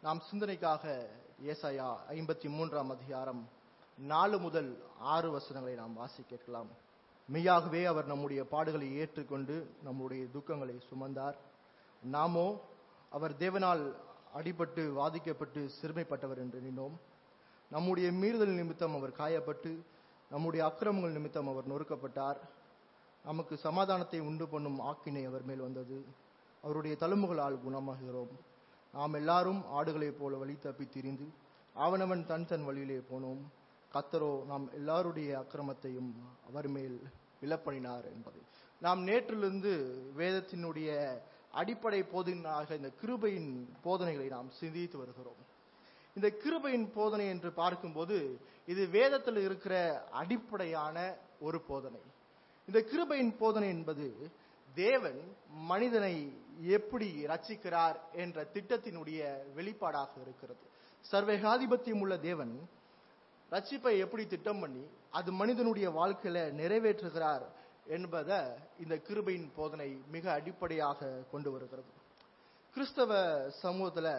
நாம் சிந்தனைக்காக ஏசாயா ஐம்பத்தி மூன்றாம் அதிகாரம் நாலு முதல் ஆறு வசனங்களை நாம் வாசிக்க கேட்கலாம் மெய்யாகவே அவர் நம்முடைய பாடுகளை ஏற்றுக்கொண்டு நம்முடைய துக்கங்களை சுமந்தார் நாமோ அவர் தேவனால் அடிபட்டு வாதிக்கப்பட்டு சிறுமைப்பட்டவர் என்று எண்ணினோம் நம்முடைய மீறுதல் நிமித்தம் அவர் காயப்பட்டு நம்முடைய அக்கிரமங்கள் நிமித்தம் அவர் நொறுக்கப்பட்டார் நமக்கு சமாதானத்தை உண்டு பண்ணும் ஆக்கினை அவர் மேல் வந்தது அவருடைய தழும்புகளால் குணமாகிறோம் நாம் எல்லாரும் ஆடுகளைப் போல வழி தப்பி திரிந்து அவனவன் தன் தன் வழியிலே போனோம் கத்தரோ நாம் எல்லாருடைய அக்கிரமத்தையும் அவர் மேல் விலப்பணினார் என்பது நாம் நேற்றிலிருந்து வேதத்தினுடைய அடிப்படை போதனாக இந்த கிருபையின் போதனைகளை நாம் சிந்தித்து வருகிறோம் இந்த கிருபையின் போதனை என்று பார்க்கும்போது இது வேதத்தில் இருக்கிற அடிப்படையான ஒரு போதனை இந்த கிருபையின் போதனை என்பது தேவன் மனிதனை எப்படி ரட்சிக்கிறார் என்ற திட்டத்தினுடைய வெளிப்பாடாக இருக்கிறது சர்வேகாதிபத்தியம் உள்ள தேவன் ரட்சிப்பை எப்படி திட்டம் பண்ணி அது மனிதனுடைய வாழ்க்கையில நிறைவேற்றுகிறார் என்பதை இந்த கிருபையின் போதனை மிக அடிப்படையாக கொண்டு வருகிறது கிறிஸ்தவ சமூகத்துல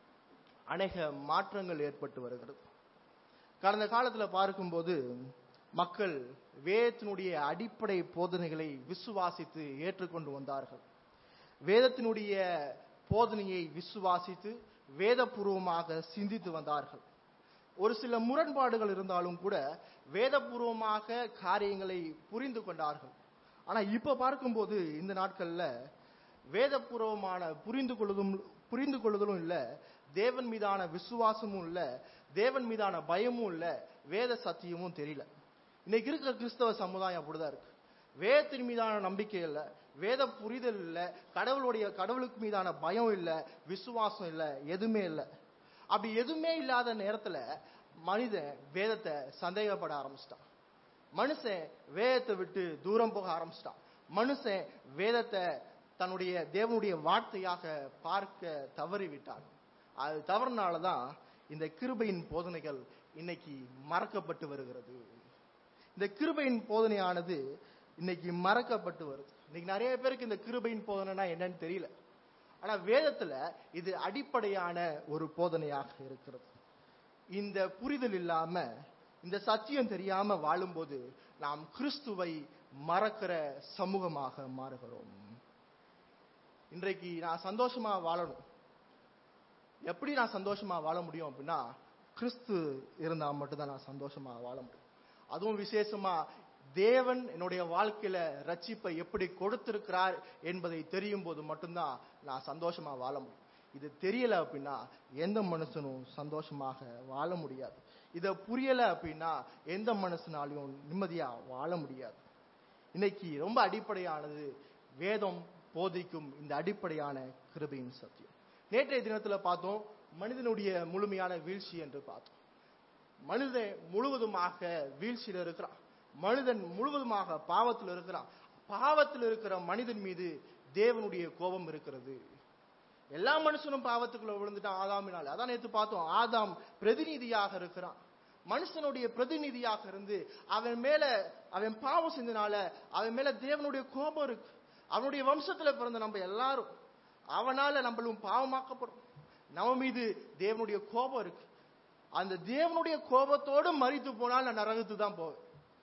அநேக மாற்றங்கள் ஏற்பட்டு வருகிறது கடந்த காலத்துல பார்க்கும்போது மக்கள் வேதத்தினுடைய அடிப்படை போதனைகளை விசுவாசித்து ஏற்றுக்கொண்டு வந்தார்கள் வேதத்தினுடைய போதனையை விசுவாசித்து வேதபூர்வமாக சிந்தித்து வந்தார்கள் ஒரு சில முரண்பாடுகள் இருந்தாலும் கூட வேதபூர்வமாக காரியங்களை புரிந்து கொண்டார்கள் ஆனா இப்ப பார்க்கும்போது இந்த நாட்கள்ல வேதபூர்வமான புரிந்து கொள்ளுதும் புரிந்து கொள்ளுதலும் இல்ல தேவன் மீதான விசுவாசமும் இல்ல தேவன் மீதான பயமும் இல்ல வேத சத்தியமும் தெரியல இன்னைக்கு இருக்கிற கிறிஸ்தவ சமுதாயம் அப்படிதான் இருக்கு வேதத்தின் மீதான நம்பிக்கை இல்ல வேத புரிதல் இல்ல கடவுளுடைய கடவுளுக்கு மீதான பயம் இல்ல விசுவாசம் இல்ல எதுவுமே இல்ல அப்படி எதுவுமே இல்லாத நேரத்துல மனிதன் வேதத்தை சந்தேகப்பட ஆரம்பிச்சிட்டான் மனுஷன் வேதத்தை விட்டு தூரம் போக ஆரம்பிச்சிட்டான் மனுஷன் வேதத்தை தன்னுடைய தேவனுடைய வார்த்தையாக பார்க்க தவறிவிட்டான் அது தவறுனாலதான் இந்த கிருபையின் போதனைகள் இன்னைக்கு மறக்கப்பட்டு வருகிறது இந்த கிருபையின் போதனையானது இன்னைக்கு மறக்கப்பட்டு வருது இன்னைக்கு நிறைய பேருக்கு இந்த கிருபையின் போதனைனா என்னன்னு தெரியல ஆனா வேதத்துல இது அடிப்படையான ஒரு போதனையாக இருக்கிறது இந்த புரிதல் இல்லாம இந்த சத்தியம் தெரியாம வாழும்போது நாம் கிறிஸ்துவை மறக்கிற சமூகமாக மாறுகிறோம் இன்றைக்கு நான் சந்தோஷமா வாழணும் எப்படி நான் சந்தோஷமா வாழ முடியும் அப்படின்னா கிறிஸ்து இருந்தா மட்டும்தான் நான் சந்தோஷமா வாழ முடியும் அதுவும் விசேஷமா தேவன் என்னுடைய வாழ்க்கையில ரட்சிப்பை எப்படி கொடுத்திருக்கிறார் என்பதை தெரியும் போது மட்டும்தான் நான் சந்தோஷமா வாழ முடியும் இது தெரியல அப்படின்னா எந்த மனுஷனும் சந்தோஷமாக வாழ முடியாது இத புரியல அப்படின்னா எந்த மனுஷனாலையும் நிம்மதியா வாழ முடியாது இன்னைக்கு ரொம்ப அடிப்படையானது வேதம் போதிக்கும் இந்த அடிப்படையான கிருபையின் சத்தியம் நேற்றைய தினத்துல பார்த்தோம் மனிதனுடைய முழுமையான வீழ்ச்சி என்று பார்த்தோம் மனிதன் முழுவதுமாக வீழ்ச்சியில் இருக்கிறான் மனிதன் முழுவதுமாக பாவத்தில் இருக்கிறான் பாவத்தில் இருக்கிற மனிதன் மீது தேவனுடைய கோபம் இருக்கிறது எல்லா மனுஷனும் பாவத்துக்குள்ள விழுந்துட்டான் ஆதாமினால அதான் நேற்று பார்த்தோம் ஆதாம் பிரதிநிதியாக இருக்கிறான் மனுஷனுடைய பிரதிநிதியாக இருந்து அவன் மேல அவன் பாவம் செஞ்சனால அவன் மேல தேவனுடைய கோபம் இருக்கு அவனுடைய வம்சத்துல பிறந்த நம்ம எல்லாரும் அவனால நம்மளும் பாவமாக்கப்படும் நம்ம மீது தேவனுடைய கோபம் இருக்கு அந்த தேவனுடைய கோபத்தோடு மறித்து போனால் நான் நரகத்து தான் போவேன்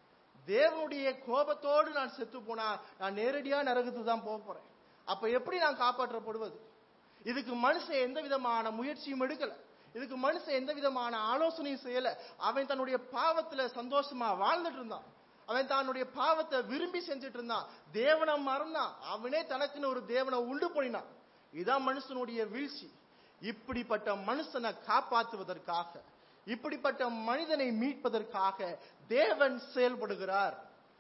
தேவனுடைய கோபத்தோடு நான் செத்து போனா நான் நேரடியா நரகத்து தான் போக போறேன் அப்ப எப்படி நான் காப்பாற்றப்படுவது இதுக்கு மனுஷன் எந்த விதமான முயற்சியும் எடுக்கல இதுக்கு மனுஷன் எந்த விதமான ஆலோசனையும் செய்யல அவன் தன்னுடைய பாவத்துல சந்தோஷமா வாழ்ந்துட்டு இருந்தான் அவன் தன்னுடைய பாவத்தை விரும்பி செஞ்சுட்டு இருந்தான் தேவனை மறந்தான் அவனே தனக்குன்னு ஒரு தேவனை உண்டு பண்ணினான் இதான் மனுஷனுடைய வீழ்ச்சி இப்படிப்பட்ட மனுஷனை காப்பாற்றுவதற்காக இப்படிப்பட்ட மனிதனை மீட்பதற்காக தேவன் செயல்படுகிறார்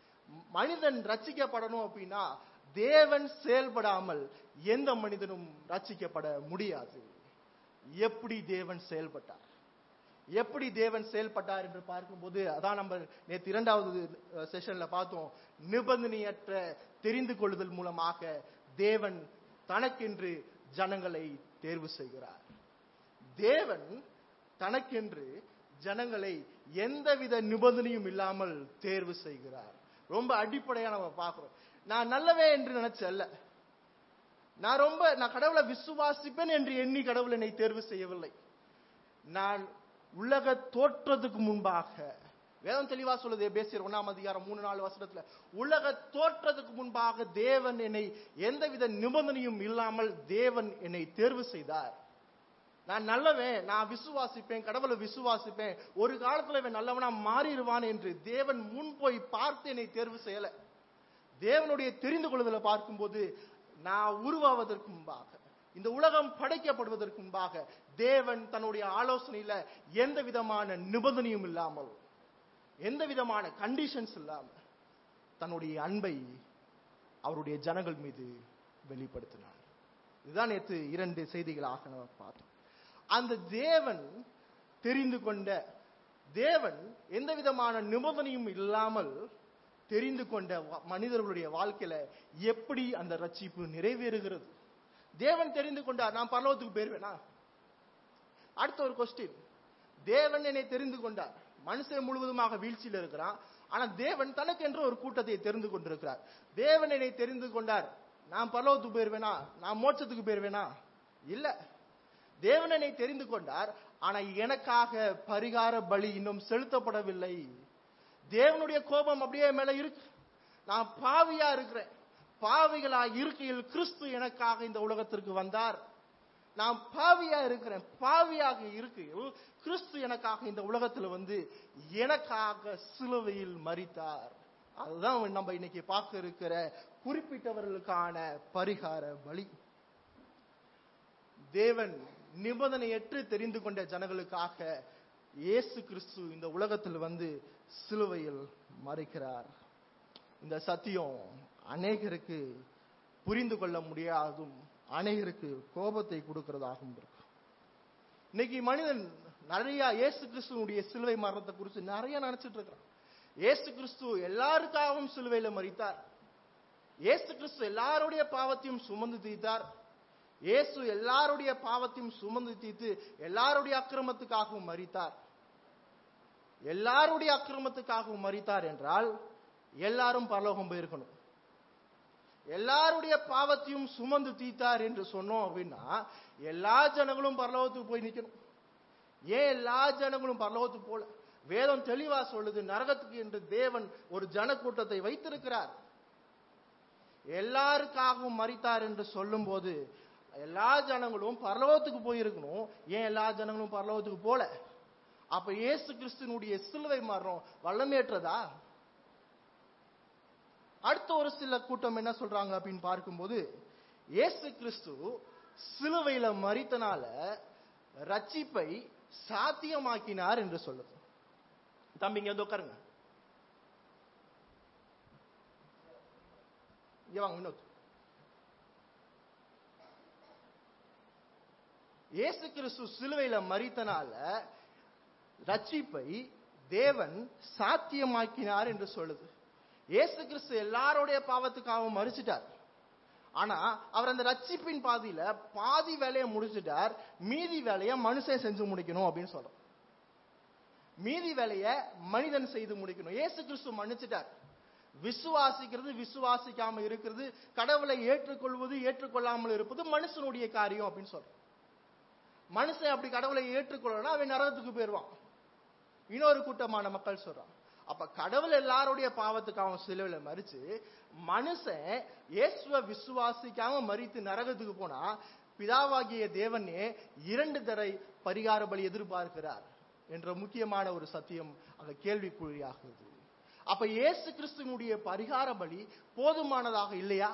மனிதன் ரட்சிக்கப்படணும் அப்படின்னா தேவன் செயல்படாமல் எந்த மனிதனும் ரட்சிக்கப்பட முடியாது எப்படி தேவன் செயல்பட்டார் எப்படி தேவன் செயல்பட்டார் என்று பார்க்கும்போது அதான் நம்ம நேற்று இரண்டாவது செஷன்ல பார்த்தோம் நிபந்தனையற்ற தெரிந்து கொள்ளுதல் மூலமாக தேவன் தனக்கென்று ஜனங்களை தேர்வு செய்கிறார் தேவன் தனக்கென்று ஜனங்களை எந்தவித நிபந்தனையும் இல்லாமல் தேர்வு செய்கிறார் ரொம்ப அடிப்படையா நம்ம பார்க்கிறோம் நான் நல்லவே என்று நினைச்சல்ல நான் ரொம்ப நான் கடவுளை விசுவாசிப்பேன் என்று எண்ணி கடவுள் என்னை தேர்வு செய்யவில்லை நான் உலக தோற்றத்துக்கு முன்பாக வேதம் தெளிவா சொல்லுது பேசியர் ஒன்னாம் அதிகாரம் மூணு நாலு வருஷத்துல உலக தோற்றத்துக்கு முன்பாக தேவன் என்னை எந்தவித நிபந்தனையும் இல்லாமல் தேவன் என்னை தேர்வு செய்தார் நான் நல்லவன் நான் விசுவாசிப்பேன் கடவுளை விசுவாசிப்பேன் ஒரு காலத்துல இவன் நல்லவனா மாறிடுவான் என்று தேவன் முன் போய் பார்த்து என்னை தேர்வு செய்யல தேவனுடைய தெரிந்து கொள்ளுதலை பார்க்கும்போது நான் உருவாவதற்கு முன்பாக இந்த உலகம் படைக்கப்படுவதற்கு முன்பாக தேவன் தன்னுடைய ஆலோசனையில எந்த விதமான நிபந்தனையும் இல்லாமல் எந்த விதமான கண்டிஷன்ஸ் இல்லாமல் தன்னுடைய அன்பை அவருடைய ஜனங்கள் மீது வெளிப்படுத்தினார் இதுதான் நேற்று இரண்டு செய்திகளாக நம்ம பார்த்தோம் அந்த தேவன் தெரிந்து கொண்ட தேவன் எந்த விதமான நிபந்தனையும் இல்லாமல் தெரிந்து கொண்ட வ- மனிதர்களுடைய வாழ்க்கையில எப்படி அந்த ரட்சிப்பு நிறைவேறுகிறது தேவன் தெரிந்து கொண்டார் நான் பரலோகத்துக்கு போயிருவேனா அடுத்த ஒரு கொஸ்டின் தேவன் என்னை தெரிந்து கொண்டார் மனுஷன் முழுவதுமாக வீழ்ச்சியில் இருக்கிறான் ஆனா தேவன் தனக்கென்று ஒரு கூட்டத்தை தெரிந்து கொண்டிருக்கிறார் தேவன் என்னை தெரிந்து கொண்டார் நான் பரலோகத்துக்கு போயிருவேனா நான் மோட்சத்துக்கு போயிருவேனா இல்ல தேவன் என்னை தெரிந்து கொண்டார் ஆனா எனக்காக பரிகார பலி இன்னும் செலுத்தப்படவில்லை தேவனுடைய கோபம் அப்படியே என் மேல இருக்கு நான் பாவியா இருக்கிறேன் பாவிகளா இருக்கையில் கிறிஸ்து எனக்காக இந்த உலகத்திற்கு வந்தார் நான் பாவியா இருக்கிறேன் பாவியாக இருக்கையில் கிறிஸ்து எனக்காக இந்த உலகத்துல வந்து எனக்காக சிலுவையில் மரித்தார் அதுதான் நம்ம இன்னைக்கு பார்க்க இருக்கிற குறிப்பிட்டவர்களுக்கான பரிகார பலி தேவன் நிபந்தனையற்று தெரிந்து கொண்ட ஜனங்களுக்காக இயேசு கிறிஸ்து இந்த உலகத்தில் வந்து சிலுவையில் மறிக்கிறார் இந்த சத்தியம் அநேகருக்கு புரிந்து கொள்ள முடியாதும் அநேகருக்கு கோபத்தை கொடுக்கிறதாகவும் இருக்கும் இன்னைக்கு மனிதன் நிறைய இயேசு கிறிஸ்துவனுடைய சிலுவை மரணத்தை குறித்து நிறைய நினைச்சிட்டு இருக்கிறான் இயேசு கிறிஸ்து எல்லாருக்காகவும் சிலுவையில மறித்தார் இயேசு கிறிஸ்து எல்லாருடைய பாவத்தையும் சுமந்து தீர்த்தார் இயேசு எல்லாருடைய பாவத்தையும் சுமந்து தீர்த்து எல்லாருடைய அக்கிரமத்துக்காகவும் மறித்தார் எல்லாருடைய அக்கிரமத்துக்காகவும் மறித்தார் என்றால் எல்லாரும் பரலோகம் போயிருக்கணும் எல்லாருடைய பாவத்தையும் சுமந்து தீத்தார் என்று சொன்னோம் அப்படின்னா எல்லா ஜனங்களும் பரலோகத்துக்கு போய் நிக்கணும் ஏன் எல்லா ஜனங்களும் பரலோகத்துக்கு போல வேதம் தெளிவா சொல்லுது நரகத்துக்கு என்று தேவன் ஒரு ஜனக்கூட்டத்தை வைத்திருக்கிறார் எல்லாருக்காகவும் மறித்தார் என்று சொல்லும்போது எல்லா ஜனங்களும் பரலோகத்துக்கு போயிருக்கணும் ஏன் எல்லா ஜனங்களும் பரலோகத்துக்கு போல அப்ப இயேசு கிறிஸ்துனுடைய சிலுவை மரணம் வல்லமேற்றதா அடுத்த ஒரு சில கூட்டம் என்ன சொல்றாங்க அப்படின்னு பார்க்கும்போது இயேசு கிறிஸ்து சிலுவையில மறித்தனால ரட்சிப்பை சாத்தியமாக்கினார் என்று சொல்லுது தம்பிங்க வந்து உட்காருங்க இங்க வாங்க இன்னொரு இயேசு கிறிஸ்து சிலுவையில மறித்தனால ரட்சிப்பை தேவன் சாத்தியமாக்கினார் என்று சொல்லுது இயேசு கிறிஸ்து எல்லாருடைய பாவத்துக்காகவும் மறிச்சிட்டார் ஆனா அவர் அந்த ரட்சிப்பின் பாதியில பாதி வேலையை முடிச்சிட்டார் மீதி வேலையை மனுஷன் செஞ்சு முடிக்கணும் அப்படின்னு சொல்றோம் மீதி வேலையை மனிதன் செய்து முடிக்கணும் இயேசு கிறிஸ்து மன்னிச்சிட்டார் விசுவாசிக்கிறது விசுவாசிக்காம இருக்கிறது கடவுளை ஏற்றுக்கொள்வது ஏற்றுக்கொள்ளாமல் இருப்பது மனுஷனுடைய காரியம் அப்படின்னு சொல்றோம் மனுஷன் அப்படி கடவுளை ஏற்றுக்கொள்ளனா அவன் நரகத்துக்கு போயிடுவான் இன்னொரு கூட்டமான மக்கள் சொல்றான் அப்ப கடவுள் எல்லாருடைய பாவத்துக்கு அவன் சிலுவையில மறிச்சு மனுஷன் இயேசுவ விசுவாசிக்காம மறித்து நரகத்துக்கு போனா பிதாவாகிய தேவனே இரண்டு தடவை பரிகார பலி எதிர்பார்க்கிறார் என்ற முக்கியமான ஒரு சத்தியம் அங்க கேள்விக்குறியாகுது அப்ப இயேசு கிறிஸ்துவனுடைய பரிகார பலி போதுமானதாக இல்லையா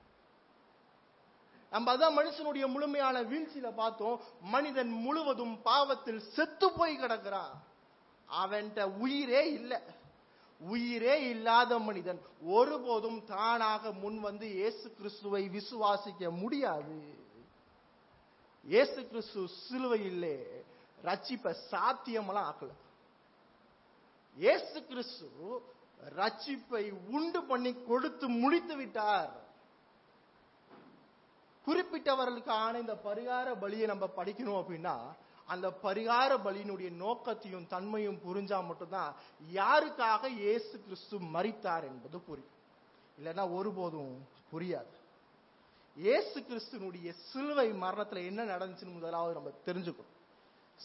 நம்ம அதான் மனுஷனுடைய முழுமையான வீழ்ச்சியில பார்த்தோம் மனிதன் முழுவதும் பாவத்தில் செத்து போய் கிடக்கிறான் அவன்கிட்ட உயிரே இல்லை உயிரே இல்லாத மனிதன் ஒருபோதும் தானாக முன் வந்து இயேசு கிறிஸ்துவை விசுவாசிக்க முடியாது இயேசு கிறிஸ்து சிலுவையிலே ரட்சிப்ப சாத்தியமெல்லாம் ஆக்கல இயேசு கிறிஸ்து ரட்சிப்பை உண்டு பண்ணி கொடுத்து முடித்து விட்டார் குறிப்பிட்டவர்களுக்கான இந்த பரிகார பலியை நம்ம படிக்கணும் அப்படின்னா அந்த பரிகார பலியினுடைய நோக்கத்தையும் தன்மையும் புரிஞ்சா மட்டும்தான் யாருக்காக இயேசு கிறிஸ்து மரித்தார் என்பது புரியும் இல்லைன்னா ஒருபோதும் புரியாது இயேசு கிறிஸ்துனுடைய சிலுவை மரணத்துல என்ன நடந்துச்சுன்னு முதலாவது நம்ம தெரிஞ்சுக்கணும்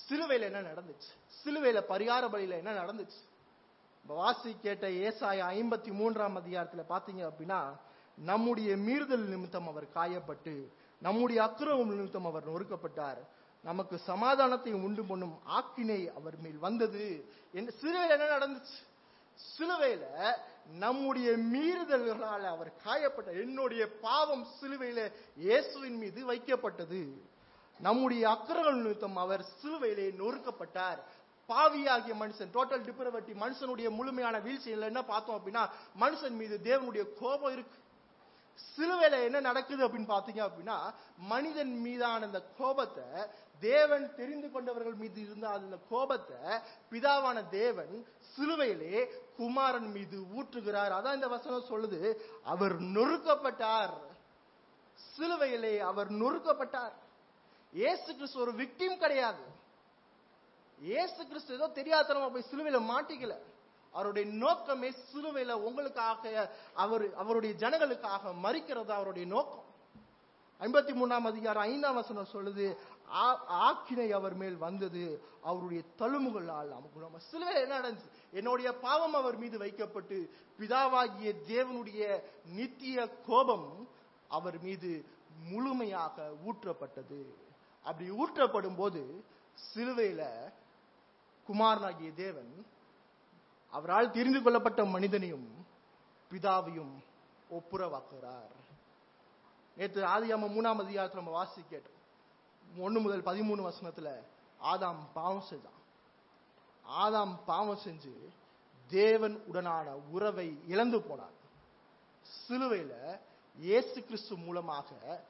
சிலுவையில என்ன நடந்துச்சு சிலுவையில பரிகார பலியில என்ன நடந்துச்சு இப்ப வாசி கேட்ட ஏசாய ஐம்பத்தி மூன்றாம் அதிகாரத்துல பாத்தீங்க அப்படின்னா நம்முடைய மீறுதல் நிமித்தம் அவர் காயப்பட்டு நம்முடைய அக்கிரமம் நிமித்தம் அவர் நொறுக்கப்பட்டார் நமக்கு சமாதானத்தை உண்டு பண்ணும் ஆக்கினை அவர் மேல் வந்தது என்று சிலுவையில என்ன நடந்துச்சு சிலுவையில நம்முடைய மீறுதல்களால் அவர் காயப்பட்ட என்னுடைய பாவம் சிலுவையில இயேசுவின் மீது வைக்கப்பட்டது நம்முடைய அக்கிரமம் நிமித்தம் அவர் சிலுவையிலே நொறுக்கப்பட்டார் பாவியாகிய மனுஷன் டோட்டல் டிப்ரவட்டி மனுஷனுடைய முழுமையான வீழ்ச்சியில் என்ன பார்த்தோம் அப்படின்னா மனுஷன் மீது தேவனுடைய கோபம் இருக்கு சிலுவையில என்ன நடக்குது அப்படின்னு பாத்தீங்க அப்படின்னா மனிதன் மீதான அந்த கோபத்தை தேவன் தெரிந்து கொண்டவர்கள் மீது இருந்த அந்த கோபத்தை பிதாவான தேவன் சிலுவையிலே குமாரன் மீது ஊற்றுகிறார் அதான் இந்த வசனம் சொல்லுது அவர் நொறுக்கப்பட்டார் சிலுவையிலே அவர் நொறுக்கப்பட்டார் இயேசு கிறிஸ்து ஒரு விக்டிம் கிடையாது இயேசு கிறிஸ்து ஏதோ தெரியாதனமா போய் சிலுவையில மாட்டிக்கல அவருடைய நோக்கமே சிலுவையில உங்களுக்காக அவர் அவருடைய ஜனங்களுக்காக மறிக்கிறது அவருடைய நோக்கம் ஐம்பத்தி மூணாம் அதிகாரம் ஐந்தாம் வசனம் சொல்லுது ஆ- ஆக்கினை அவர் மேல் வந்தது அவருடைய தழும்புகளால் நமக்கு நம்ம சிலுவையில் என்ன நடந்துச்சு என்னுடைய பாவம் அவர் மீது வைக்கப்பட்டு பிதாவாகிய தேவனுடைய நித்திய கோபம் அவர் மீது முழுமையாக ஊற்றப்பட்டது அப்படி ஊற்றப்படும் போது சிலுவையில குமாரனாகிய தேவன் அவரால் தெரிந்து கொள்ளப்பட்ட மனிதனையும் பிதாவையும் ஒப்புரவாக்குகிறார் நேற்று ஆதியாம மூணாம் அதிகாரத்தில் நம்ம வாசி கேட்டோம் ஒன்று முதல் பதிமூணு வசனத்துல ஆதாம் பாவம் செஞ்சான் ஆதாம் பாவம் செஞ்சு தேவன் உடனான உறவை இழந்து போனான் சிலுவையில இயேசு கிறிஸ்து மூலமாக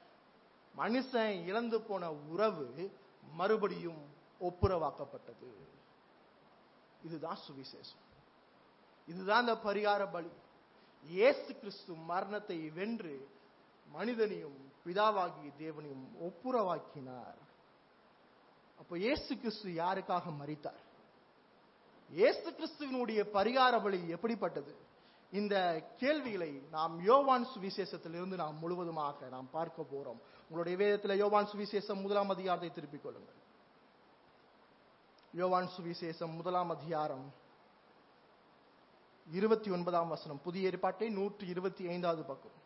மனுஷன் இழந்து போன உறவு மறுபடியும் ஒப்புரவாக்கப்பட்டது இதுதான் சுவிசேஷம் இதுதான் இந்த பரிகார பலி இயேசு கிறிஸ்து மரணத்தை வென்று மனிதனையும் பிதாவாகிய தேவனையும் ஒப்புரவாக்கினார் அப்போ இயேசு கிறிஸ்து யாருக்காக மரித்தார் இயேசு கிறிஸ்துவினுடைய பரிகார பலி எப்படிப்பட்டது இந்த கேள்விகளை நாம் யோவான் சுவிசேஷத்திலிருந்து நாம் முழுவதுமாக நாம் பார்க்க போறோம் உங்களுடைய வேதத்தில் யோவான் சுவிசேஷம் முதலாம் அதிகாரத்தை திருப்பிக் கொள்ளுங்கள் யோவான் சுவிசேஷம் முதலாம் அதிகாரம் இருபத்தி ஒன்பதாம் வசனம் புதிய ஏற்பாட்டை நூற்றி இருபத்தி ஐந்தாவது பக்கம்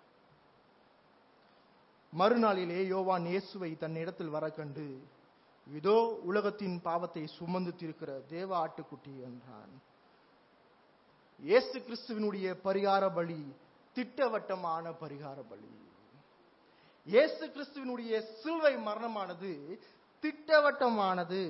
மறுநாளிலே யோவான் இயேசுவை தன்னிடத்தில் வர கண்டு இதோ உலகத்தின் பாவத்தை சுமந்து தீர்க்கிற தேவ ஆட்டுக்குட்டி என்றான் இயேசு கிறிஸ்துவினுடைய பரிகார பலி திட்டவட்டமான பரிகார பலி இயேசு கிறிஸ்துவினுடைய சிலுவை மரணமானது திட்டவட்டமானது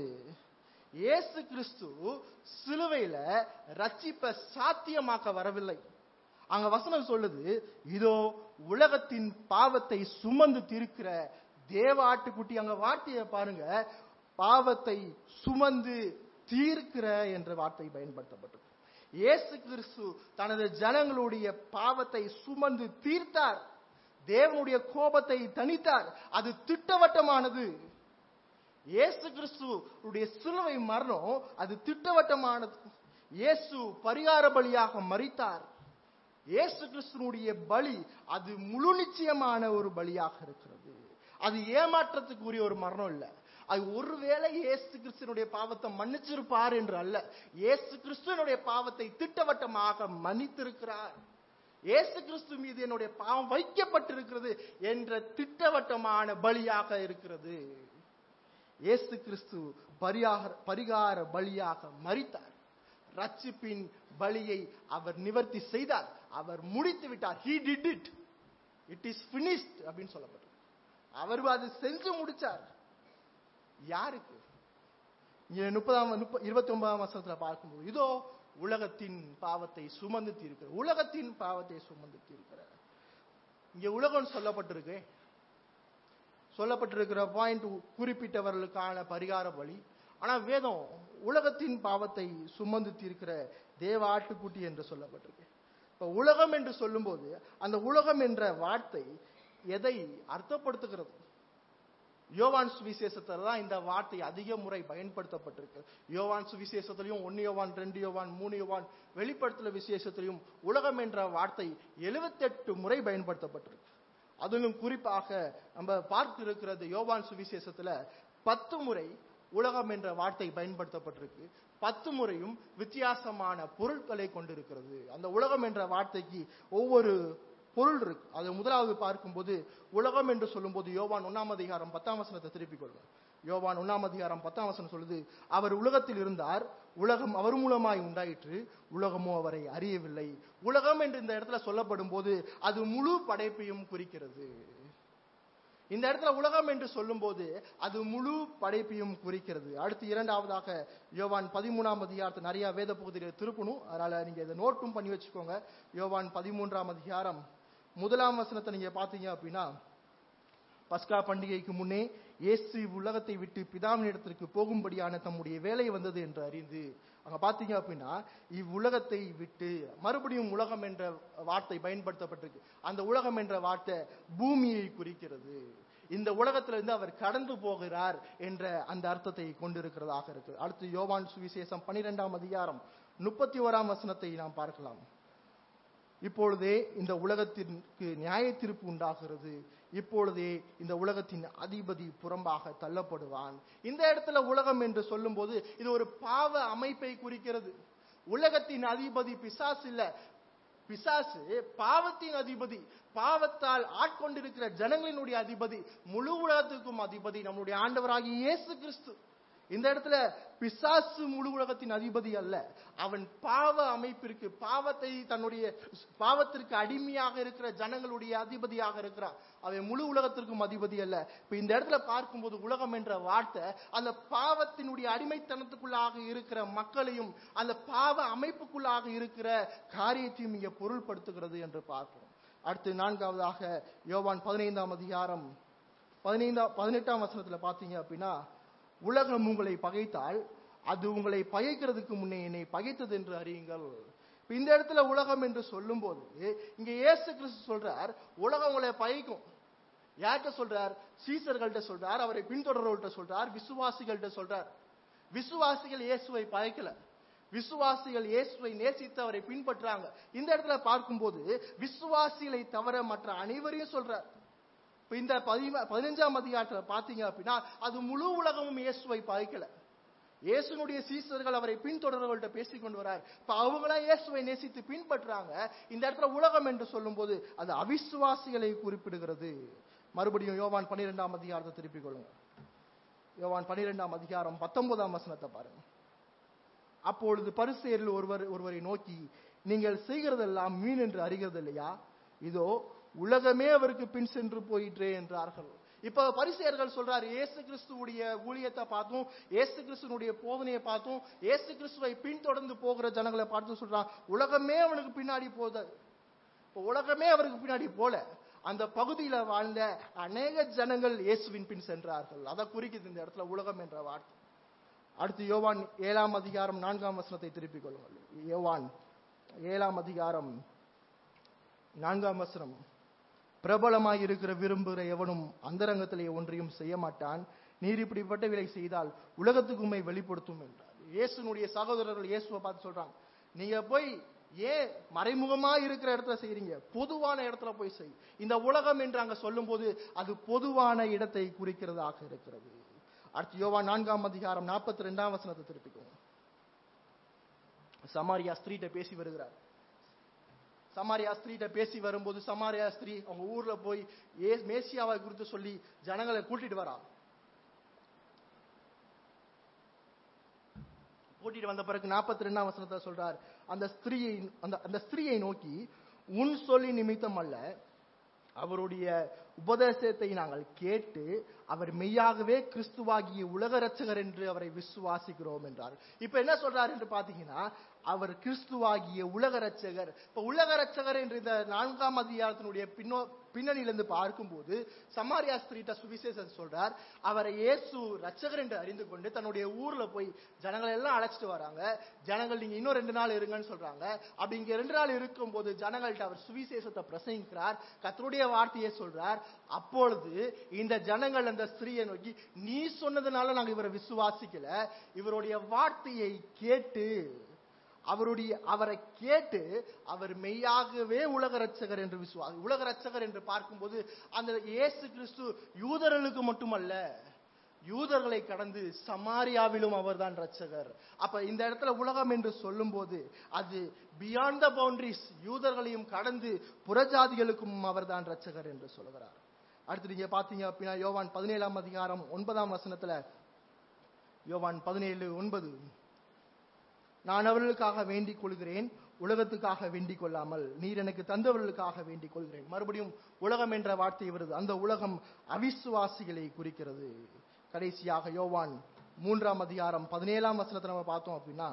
இயேசு கிறிஸ்து சிலுவையில ரட்சிப்ப சாத்தியமாக்க வரவில்லை அங்க வசனம் சொல்லுது இதோ உலகத்தின் பாவத்தை சுமந்து தீர்க்கிற தேவ ஆட்டுக்குட்டி அங்க வார்த்தையை பாருங்க பாவத்தை சுமந்து தீர்க்கிற என்ற வார்த்தை பயன்படுத்தப்பட்டது இயேசு கிறிஸ்து தனது ஜனங்களுடைய பாவத்தை சுமந்து தீர்த்தார் தேவனுடைய கோபத்தை தணித்தார் அது திட்டவட்டமானது இயேசு கிறிஸ்துடைய சிலுவை மரணம் அது திட்டவட்டமானது இயேசு பரிகார பலியாக மரித்தார் இயேசு கிறிஸ்துனுடைய பலி அது முழு நிச்சயமான ஒரு பலியாக இருக்கிறது அது ஏமாற்றத்துக்குரிய ஒரு மரணம் இல்ல அது ஒருவேளை இயேசு கிறிஸ்துனுடைய பாவத்தை மன்னிச்சிருப்பார் என்று அல்ல இயேசு கிறிஸ்துவனுடைய பாவத்தை திட்டவட்டமாக மன்னித்திருக்கிறார் இயேசு கிறிஸ்து மீது என்னுடைய பாவம் வைக்கப்பட்டிருக்கிறது என்ற திட்டவட்டமான பலியாக இருக்கிறது இயேசு கிறிஸ்து பரிகார பரிகார பலியாக மரித்தார் ரட்சிப்பின் பலியை அவர் நிவர்த்தி செய்தார் அவர் முடித்து விட்டார் he did it it is finished அப்படின்னு சொல்லப்பட்டது அவர் அது செஞ்சு முடிச்சார் யாருக்கு இங்க முப்பதாம் முப்ப இருபத்தி ஒன்பதாம் வருஷத்துல பார்க்கும்போது இதோ உலகத்தின் பாவத்தை சுமந்து தீர்க்கிற உலகத்தின் பாவத்தை சுமந்து தீர்க்கிற இங்க உலகம் சொல்லப்பட்டிருக்கு சொல்லப்பட்டிருக்கிற பாயிண்ட் குறிப்பிட்டவர்களுக்கான பரிகார வழி ஆனா வேதம் உலகத்தின் பாவத்தை சுமந்து தீர்க்கிற தேவ ஆட்டுக்குட்டி என்று சொல்லப்பட்டிருக்கு இப்ப உலகம் என்று சொல்லும்போது அந்த உலகம் என்ற வார்த்தை எதை அர்த்தப்படுத்துகிறது யோவான் சுவிசேஷத்துல தான் இந்த வார்த்தை அதிக முறை பயன்படுத்தப்பட்டிருக்கு யோவான் சுவிசேஷத்திலையும் ஒன்னு யோவான் ரெண்டு யோவான் மூணு யோவான் வெளிப்படுத்தல விசேஷத்திலையும் உலகம் என்ற வார்த்தை எழுபத்தெட்டு முறை பயன்படுத்தப்பட்டிருக்கு அதிலும் குறிப்பாக நம்ம பார்த்து இருக்கிறது யோவான் சுவிசேஷத்துல பத்து முறை உலகம் என்ற வார்த்தை பயன்படுத்தப்பட்டிருக்கு பத்து முறையும் வித்தியாசமான பொருட்களை கொண்டிருக்கிறது அந்த உலகம் என்ற வார்த்தைக்கு ஒவ்வொரு பொருள் இருக்கு அது முதலாவது பார்க்கும்போது உலகம் என்று சொல்லும்போது யோவான் ஒன்னாம் அதிகாரம் பத்தாம் வசனத்தை திருப்பிக் கொள்வோம் யோவான் ஒன்னாம் அதிகாரம் பத்தாம் வசனம் சொல்லுது அவர் உலகத்தில் இருந்தார் உலகம் அவர் மூலமாய் உண்டாயிற்று உலகமோ அவரை அறியவில்லை உலகம் என்று இந்த இடத்துல சொல்லப்படும் போது அது முழு படைப்பையும் குறிக்கிறது இந்த இடத்துல உலகம் என்று சொல்லும்போது அது முழு படைப்பையும் குறிக்கிறது அடுத்து இரண்டாவதாக யோவான் பதிமூணாம் அதிகாரத்தை நிறைய வேத பகுதியில் திருப்பணும் அதனால நீங்க இதை நோட்டும் பண்ணி வச்சுக்கோங்க யோவான் பதிமூன்றாம் அதிகாரம் முதலாம் வசனத்தை நீங்க பாத்தீங்க அப்படின்னா பஸ்கா பண்டிகைக்கு முன்னே இயேசு உலகத்தை விட்டு பிதாவின் இடத்திற்கு போகும்படியான தம்முடைய வேலை வந்தது என்று அறிந்து அங்க பாத்தீங்க அப்படின்னா இவ்வுலகத்தை விட்டு மறுபடியும் உலகம் என்ற வார்த்தை பயன்படுத்தப்பட்டிருக்கு அந்த உலகம் என்ற வார்த்தை பூமியை குறிக்கிறது இந்த உலகத்திலிருந்து அவர் கடந்து போகிறார் என்ற அந்த அர்த்தத்தை கொண்டிருக்கிறதாக இருக்கு அடுத்து யோவான் சுவிசேஷம் பனிரெண்டாம் அதிகாரம் முப்பத்தி ஓராம் வசனத்தை நாம் பார்க்கலாம் இப்பொழுதே இந்த உலகத்திற்கு நியாய தீர்ப்பு உண்டாகிறது இப்பொழுதே இந்த உலகத்தின் அதிபதி புறம்பாக தள்ளப்படுவான் இந்த இடத்துல உலகம் என்று சொல்லும்போது இது ஒரு பாவ அமைப்பை குறிக்கிறது உலகத்தின் அதிபதி பிசாசு இல்ல பிசாசு பாவத்தின் அதிபதி பாவத்தால் ஆட்கொண்டிருக்கிற ஜனங்களினுடைய அதிபதி முழு உலகத்துக்கும் அதிபதி நம்முடைய ஆண்டவராகிய இயேசு கிறிஸ்து இந்த இடத்துல பிசாசு முழு உலகத்தின் அதிபதி அல்ல அவன் பாவ அமைப்பிற்கு பாவத்தை தன்னுடைய பாவத்திற்கு அடிமையாக இருக்கிற ஜனங்களுடைய அதிபதியாக இருக்கிறான் அவன் முழு உலகத்திற்கும் அதிபதி அல்ல இப்ப இந்த இடத்துல பார்க்கும்போது உலகம் என்ற வார்த்தை அந்த பாவத்தினுடைய அடிமைத்தனத்துக்குள்ளாக இருக்கிற மக்களையும் அந்த பாவ அமைப்புக்குள்ளாக இருக்கிற காரியத்தையும் இங்க பொருள்படுத்துகிறது என்று பார்க்கிறோம் அடுத்து நான்காவதாக யோவான் பதினைந்தாம் அதிகாரம் பதினைந்தாம் பதினெட்டாம் வசனத்துல பாத்தீங்க அப்படின்னா உலகம் உங்களை பகைத்தால் அது உங்களை பகைக்கிறதுக்கு முன்னே என்னை பகைத்தது என்று அறியுங்கள் இப்ப இந்த இடத்துல உலகம் என்று சொல்லும்போது இங்க இயேசு கிறிஸ்து சொல்றார் உலகம் உங்களை பகைக்கும் யார்கிட்ட சொல்றார் சீசர்கள்ட்ட சொல்றார் அவரை பின்தொடர்றவர்கள்ட்ட சொல்றார் விசுவாசிகள்கிட்ட சொல்றார் விசுவாசிகள் இயேசுவை பகைக்கல விசுவாசிகள் இயேசுவை நேசித்து அவரை பின்பற்றாங்க இந்த இடத்துல பார்க்கும்போது விசுவாசிகளை தவிர மற்ற அனைவரையும் சொல்றார் இப்ப இந்த பதிவ- பதினஞ்சாம் அதிகாரத்துல பாத்தீங்க அப்படின்னா அது முழு உலகமும் இயேசுவை பகைக்கல இயேசுனுடைய சீசர்கள் அவரை பின்தொடர்வர்கள்ட்ட பேசிக் கொண்டு வரார் இப்ப அவங்களா இயேசுவை நேசித்து பின்பற்றாங்க இந்த இடத்துல உலகம் என்று சொல்லும்போது அது அவிசுவாசிகளை குறிப்பிடுகிறது மறுபடியும் யோவான் பன்னிரெண்டாம் அதிகாரத்தை திருப்பிக் கொள்ளுங்க யோவான் பன்னிரெண்டாம் அதிகாரம் பத்தொன்பதாம் வசனத்தை பாருங்க அப்பொழுது பரிசேரில் ஒருவர் ஒருவரை நோக்கி நீங்கள் செய்கிறதெல்லாம் மீன் என்று அறிகிறது இல்லையா இதோ உலகமே அவருக்கு பின் சென்று போயிற்றே என்றார்கள் இப்ப பரிசேயர்கள் சொல்றாரு இயேசு கிறிஸ்துவுடைய ஊழியத்தை பார்த்தும் இயேசு கிறிஸ்துனுடைய போதனையை பார்த்தும் இயேசு கிறிஸ்துவை பின்தொடர்ந்து போகிற ஜனங்களை பார்த்து சொல்றான் உலகமே அவனுக்கு பின்னாடி போகுது இப்ப உலகமே அவருக்கு பின்னாடி போல அந்த பகுதியில வாழ்ந்த அநேக ஜனங்கள் இயேசுவின் பின் சென்றார்கள் அதை குறிக்குது இந்த இடத்துல உலகம் என்ற வார்த்தை அடுத்து யோவான் ஏழாம் அதிகாரம் நான்காம் வசனத்தை திருப்பிக் கொள்ளுங்கள் யோவான் ஏழாம் அதிகாரம் நான்காம் வசனம் பிரபலமாய் இருக்கிற விரும்புகிற எவனும் அந்தரங்கத்திலே ஒன்றையும் செய்ய மாட்டான் நீர் இப்படிப்பட்ட விலை செய்தால் உலகத்துக்கு உண்மை வெளிப்படுத்தும் என்றார் இயேசுனுடைய சகோதரர்கள் இயேசுவை பார்த்து சொல்றாங்க நீங்க போய் ஏன் மறைமுகமா இருக்கிற இடத்துல செய்றீங்க பொதுவான இடத்துல போய் செய் இந்த உலகம் என்று அங்க சொல்லும்போது அது பொதுவான இடத்தை குறிக்கிறதாக இருக்கிறது அடுத்து யோவா நான்காம் அதிகாரம் நாற்பத்தி ரெண்டாம் வசனத்தை திருப்பிக்குவோம் சமாரியா ஸ்திரீட்ட பேசி வருகிறார் சமாரியா ஸ்திரீட்ட பேசி வரும்போது சமாரியா ஸ்திரீ அவங்க ஊர்ல போய் ஏ மேசியாவை குறித்து சொல்லி ஜனங்களை கூட்டிட்டு வரா கூட்டிட்டு வந்த பிறகு நாற்பத்தி ரெண்டாம் வசனத்தை சொல்றார் அந்த ஸ்திரீயை அந்த அந்த ஸ்திரீயை நோக்கி உன் சொல்லி நிமித்தம் அல்ல அவருடைய உபதேசத்தை நாங்கள் கேட்டு அவர் மெய்யாகவே கிறிஸ்துவாகிய உலக ரட்சகர் என்று அவரை விசுவாசிக்கிறோம் என்றார் இப்ப என்ன சொல்றார் என்று பாத்தீங்கன்னா அவர் கிறிஸ்துவாகிய உலக ரட்சகர் இப்ப உலக ரட்சகர் என்று இந்த நான்காம் அதிகாரத்தினுடைய பின்னோ பின்னணியிலிருந்து பார்க்கும்போது சமாரியா ஸ்திரீட்ட சுவிசேஷம் சொல்றார் அவரை இயேசு ரட்சகர் என்று அறிந்து கொண்டு தன்னுடைய ஊர்ல போய் ஜனங்களை எல்லாம் அழைச்சிட்டு வராங்க ஜனங்கள் நீங்க இன்னும் ரெண்டு நாள் இருங்கன்னு சொல்றாங்க அப்படி இங்க ரெண்டு நாள் இருக்கும்போது ஜனங்கள்ட்ட அவர் சுவிசேஷத்தை பிரசங்கிக்கிறார் கர்த்தருடைய வார்த்தையை சொல்றார் அப்பொழுது இந்த ஜனங்கள் அந்த ஸ்திரீயை நோக்கி நீ சொன்னதுனால நாங்க இவரை விசுவாசிக்கல இவருடைய வார்த்தையை கேட்டு அவருடைய அவரை கேட்டு அவர் மெய்யாகவே உலக ரட்சகர் என்று விசுவா உலக ரட்சகர் என்று பார்க்கும்போது அந்த இயேசு கிறிஸ்து யூதர்களுக்கு மட்டுமல்ல யூதர்களை கடந்து சமாரியாவிலும் அவர்தான் ரட்சகர் அப்ப இந்த இடத்துல உலகம் என்று சொல்லும்போது அது பியாண்ட் த பவுண்டரிஸ் யூதர்களையும் கடந்து புறஜாதிகளுக்கும் அவர்தான் ரட்சகர் என்று சொல்கிறார் அடுத்து நீங்க பாத்தீங்க அப்படின்னா யோவான் பதினேழாம் அதிகாரம் ஒன்பதாம் வசனத்துல யோவான் பதினேழு ஒன்பது நான் அவர்களுக்காக வேண்டிக் கொள்கிறேன் உலகத்துக்காக வேண்டிக் கொள்ளாமல் நீர் எனக்கு தந்தவர்களுக்காக வேண்டிக் கொள்கிறேன் மறுபடியும் உலகம் என்ற வார்த்தை வருது அந்த உலகம் அவிசுவாசிகளை குறிக்கிறது கடைசியாக யோவான் மூன்றாம் அதிகாரம் பதினேழாம் வசனத்தை நம்ம பார்த்தோம் அப்படின்னா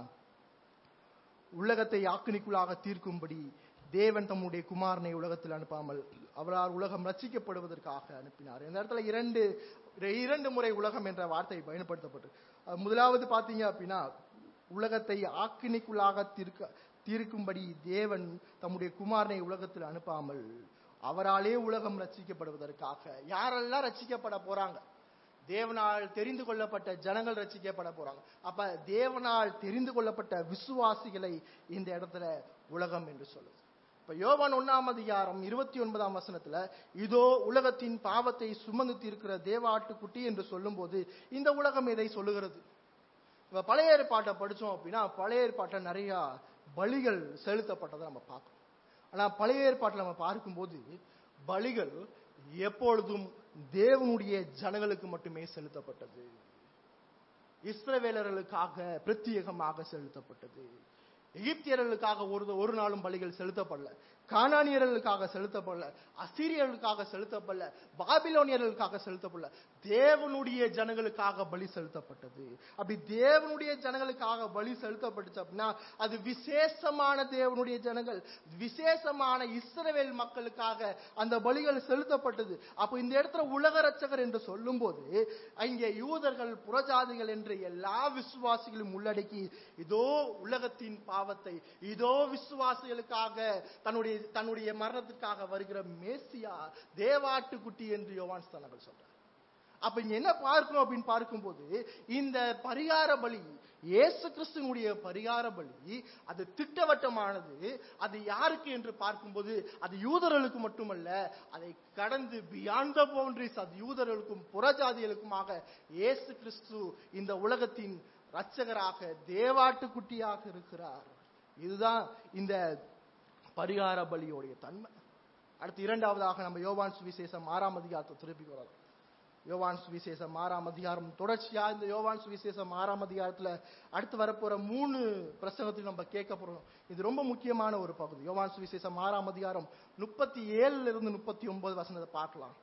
உலகத்தை ஆக்கினிக்குள்ளாக தீர்க்கும்படி தேவன் தம்முடைய குமாரனை உலகத்தில் அனுப்பாமல் அவரால் உலகம் ரட்சிக்கப்படுவதற்காக அனுப்பினார் இந்த இடத்துல இரண்டு இரண்டு முறை உலகம் என்ற வார்த்தை பயன்படுத்தப்பட்டு அஹ் முதலாவது பார்த்தீங்க அப்படின்னா உலகத்தை ஆக்கினிக்குள்ளாக தீர்க்க தீர்க்கும்படி தேவன் தம்முடைய குமாரனை உலகத்தில் அனுப்பாமல் அவராலே உலகம் ரட்சிக்கப்படுவதற்காக யாரெல்லாம் ரட்சிக்கப்பட போறாங்க தேவனால் தெரிந்து கொள்ளப்பட்ட ஜனங்கள் ரட்சிக்கப்பட போறாங்க அப்ப தேவனால் தெரிந்து கொள்ளப்பட்ட விசுவாசிகளை இந்த இடத்துல உலகம் என்று சொல்லுது இப்ப யோவான் ஒன்னாம் அதிகாரம் இருபத்தி ஒன்பதாம் வசனத்துல இதோ உலகத்தின் பாவத்தை சுமந்து தீர்க்கிற தேவாட்டுக்குட்டி என்று சொல்லும்போது இந்த உலகம் இதை சொல்லுகிறது இப்ப பழைய ஏற்பாட்டை படிச்சோம் அப்படின்னா பழைய ஏற்பாட்டை நிறைய பலிகள் செலுத்தப்பட்டதை நம்ம பார்க்கணும் ஆனா பழைய ஏற்பாட்டில் நம்ம பார்க்கும்போது பலிகள் எப்பொழுதும் தேவனுடைய ஜனங்களுக்கு மட்டுமே செலுத்தப்பட்டது இஸ்ரவேலர்களுக்காக பிரத்யேகமாக செலுத்தப்பட்டது எகிப்தியர்களுக்காக ஒரு ஒரு நாளும் பலிகள் செலுத்தப்படல கானானியர்களுக்காக செலுத்தப்படல அசீரியர்களுக்காக செலுத்தப்படல பாபிலோனியர்களுக்காக செலுத்தப்படல தேவனுடைய ஜனங்களுக்காக பலி செலுத்தப்பட்டது அப்படி தேவனுடைய ஜனங்களுக்காக பலி செலுத்தப்பட்டுச்சு அப்படின்னா அது விசேஷமான தேவனுடைய ஜனங்கள் விசேஷமான இஸ்ரவேல் மக்களுக்காக அந்த பலிகள் செலுத்தப்பட்டது அப்போ இந்த இடத்துல உலக ரட்சகர் என்று சொல்லும்போது இங்கே யூதர்கள் புறஜாதிகள் என்று எல்லா விசுவாசிகளும் உள்ளடக்கி இதோ உலகத்தின் பாவத்தை இதோ விசுவாசிகளுக்காக தன்னுடைய தன்னுடைய மரணத்திற்காக வருகிற மேசியா தேவாட்டுக்குட்டி என்று யோவான் ஸ்தானங்கள் சொல்றார் அப்ப இங்க என்ன பார்க்கணும் அப்படின்னு பார்க்கும்போது இந்த பரிகார பலி இயேசு கிறிஸ்துவனுடைய பரிகார பலி அது திட்டவட்டமானது அது யாருக்கு என்று பார்க்கும்போது அது யூதர்களுக்கு மட்டுமல்ல அதை கடந்து பியாண்ட் த பவுண்டரிஸ் அது யூதர்களுக்கும் புறஜாதிகளுக்குமாக இயேசு கிறிஸ்து இந்த உலகத்தின் இரட்சகராக தேவாட்டுக்குட்டியாக இருக்கிறார் இதுதான் இந்த பரிகார பலியோடைய தன்மை அடுத்து இரண்டாவதாக நம்ம யோவான் சுவிசேஷம் ஆறாம் அதிகாரத்தை திருப்பி வரலாம் யோவான் சுவிசேஷம் ஆறாம் அதிகாரம் தொடர்ச்சியா இந்த யோவான் சுவிசேஷம் ஆறாம் அதிகாரத்துல அடுத்து வரப்போற மூணு பிரசங்கத்தையும் நம்ம கேட்க போறோம் இது ரொம்ப முக்கியமான ஒரு பகுதி யோவான் சுவிசேஷம் ஆறாம் அதிகாரம் முப்பத்தி ஏழுல இருந்து முப்பத்தி ஒன்பது வசனத்தை பார்க்கலாம்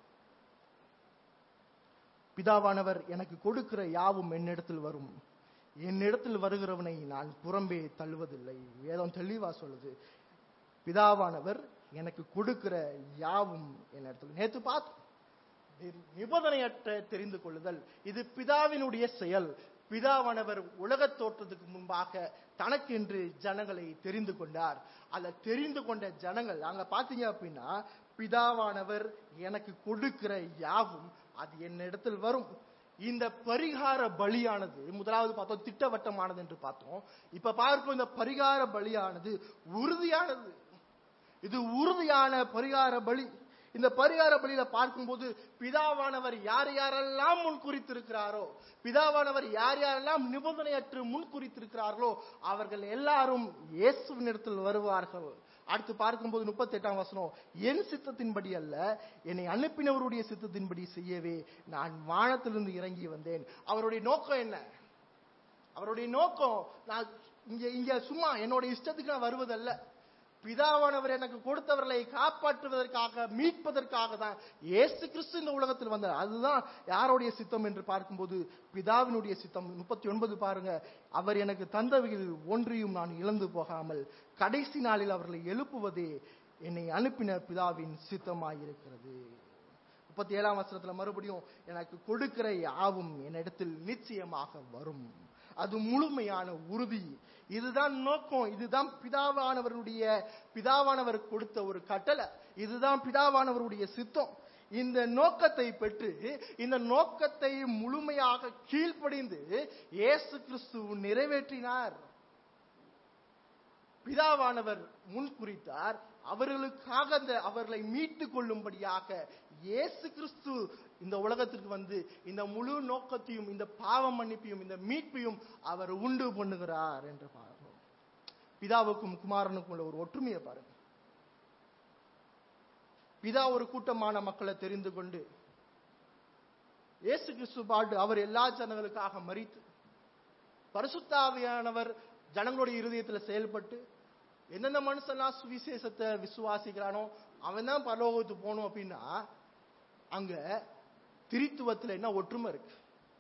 பிதாவானவர் எனக்கு கொடுக்கிற யாவும் என்னிடத்தில் வரும் என்னிடத்தில் வருகிறவனை நான் புறம்பே தள்ளுவதில்லை வேதம் தெளிவா சொல்லுது பிதாவானவர் எனக்கு கொடுக்கிற யாவும் என்னிடத்தில் நேத்து பார்த்தோம் நி- நிபந்தனையற்ற தெரிந்து கொள்ளுதல் இது பிதாவினுடைய செயல் பிதாவானவர் உலகத் தோற்றத்துக்கு முன்பாக தனக்கென்று ஜனங்களை தெரிந்து கொண்டார் அல்ல தெரிந்து கொண்ட ஜனங்கள் அங்க பாத்தீங்க அப்படின்னா பிதாவானவர் எனக்கு கொடுக்கிற யாவும் அது என்னிடத்தில் வரும் இந்த பரிகார பலியானது முதலாவது பார்த்தோம் திட்டவட்டமானது என்று பார்த்தோம் இப்ப பார்க்கும் இந்த பரிகார பலியானது உறுதியானது இது உறுதியான பரிகார பலி இந்த பரிகார பலியில பார்க்கும்போது பிதாவானவர் யார் யாரெல்லாம் முன் குறித்திருக்கிறாரோ பிதாவானவர் யார் யாரெல்லாம் நிபந்தனையற்று முன் குறித்திருக்கிறார்களோ அவர்கள் எல்லாரும் இயேசுவினிடத்தில் வருவார்கள் அடுத்து பார்க்கும்போது முப்பத்தி எட்டாம் வசனம் என் சித்தத்தின்படி அல்ல என்னை அனுப்பினவருடைய சித்தத்தின்படி செய்யவே நான் வானத்திலிருந்து இறங்கி வந்தேன் அவருடைய நோக்கம் என்ன அவருடைய நோக்கம் நான் இங்க இங்க சும்மா என்னோட இஷ்டத்துக்கு நான் வருவதல்ல பிதாவானவர் எனக்கு கொடுத்தவர்களை காப்பாற்றுவதற்காக மீட்பதற்காக தான் இயேசு கிறிஸ்து இந்த உலகத்தில் வந்தார் அதுதான் யாருடைய சித்தம் என்று பார்க்கும்போது பிதாவினுடைய சித்தம் முப்பத்தி ஒன்பது பாருங்க அவர் எனக்கு தந்தவையில் ஒன்றையும் நான் இழந்து போகாமல் கடைசி நாளில் அவர்களை எழுப்புவதே என்னை அனுப்பின பிதாவின் சித்தமாயிருக்கிறது முப்பத்தி ஏழாம் வசனத்துல மறுபடியும் எனக்கு கொடுக்கிற யாவும் என்னிடத்தில் நிச்சயமாக வரும் அது முழுமையான உறுதி இதுதான் நோக்கம் இதுதான் பிதாவானவருடைய பிதாவானவர் கொடுத்த ஒரு கட்டளை இதுதான் பிதாவானவருடைய சித்தம் இந்த நோக்கத்தை பெற்று இந்த நோக்கத்தை முழுமையாக கீழ்ப்படிந்து இயேசு கிறிஸ்து நிறைவேற்றினார் பிதாவானவர் முன் குறித்தார் அவர்களுக்காக அந்த அவர்களை மீட்டு கொள்ளும்படியாக இயேசு கிறிஸ்து இந்த உலகத்திற்கு வந்து இந்த முழு நோக்கத்தையும் இந்த பாவ மன்னிப்பையும் இந்த மீட்பையும் அவர் உண்டு பண்ணுகிறார் என்று பார்க்கிறோம் பிதாவுக்கும் குமாரனுக்கும் உள்ள ஒரு ஒற்றுமையை பாருங்க பிதா ஒரு கூட்டமான மக்களை தெரிந்து கொண்டு இயேசு கிறிஸ்து பாட்டு அவர் எல்லா ஜனங்களுக்காக மறித்து பரிசுத்தாவியானவர் ஜனங்களுடைய இருதயத்துல செயல்பட்டு எந்தெந்த மனுஷன்லாம் சுவிசேஷத்தை விசுவாசிக்கிறானோ அவன் தான் பரலோகத்துக்கு போகணும் அப்படின்னா அங்க திரித்துவத்துல என்ன ஒற்றுமை இருக்கு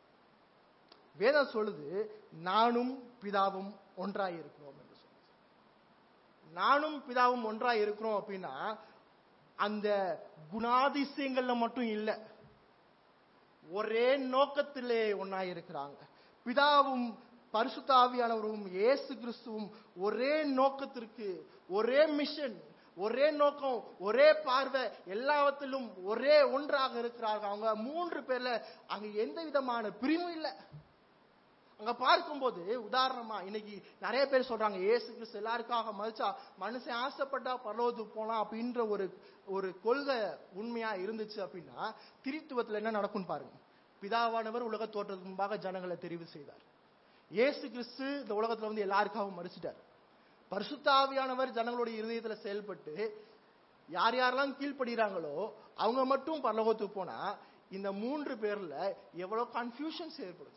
வேதம் சொல்லுது நானும் பிதாவும் ஒன்றாய் இருக்கிறோம் என்று சொல்லுது நானும் பிதாவும் ஒன்றாய் இருக்கிறோம் அப்படின்னா அந்த குணாதிசயங்கள்ல மட்டும் இல்லை ஒரே நோக்கத்திலே ஒன்னாய் இருக்கிறாங்க பிதாவும் பரிசுத்தாவியானவரும் இயேசு கிறிஸ்துவும் ஒரே நோக்கத்திற்கு ஒரே மிஷன் ஒரே நோக்கம் ஒரே பார்வை எல்லாவற்றிலும் ஒரே ஒன்றாக இருக்கிறார்கள் அவங்க மூன்று பேர்ல அங்க எந்த விதமான பிரிவும் இல்லை அங்க பார்க்கும்போது உதாரணமா இன்னைக்கு நிறைய பேர் சொல்றாங்க ஏசு கிறிஸ்து எல்லாருக்காக மதிச்சா மனுஷன் ஆசைப்பட்டா பரலோகத்துக்கு போலாம் அப்படின்ற ஒரு ஒரு கொள்கை உண்மையா இருந்துச்சு அப்படின்னா திரித்துவத்துல என்ன நடக்கும்னு பாருங்க பிதாவானவர் உலக தோற்றத்துக்கு முன்பாக ஜனங்களை தெரிவு செய்தார் இயேசு கிறிஸ்து இந்த உலகத்துல வந்து எல்லாருக்காகவும் மறிச்சிட்டார் பரிசுத்தாவியானவர் ஜனங்களுடைய இருதயத்துல செயல்பட்டு யார் யாரெல்லாம் கீழ்ப்படுகிறாங்களோ அவங்க மட்டும் பரலோகத்துக்கு போனா இந்த மூன்று பேர்ல எவ்வளவு கன்ஃபியூஷன்ஸ் ஏற்படுது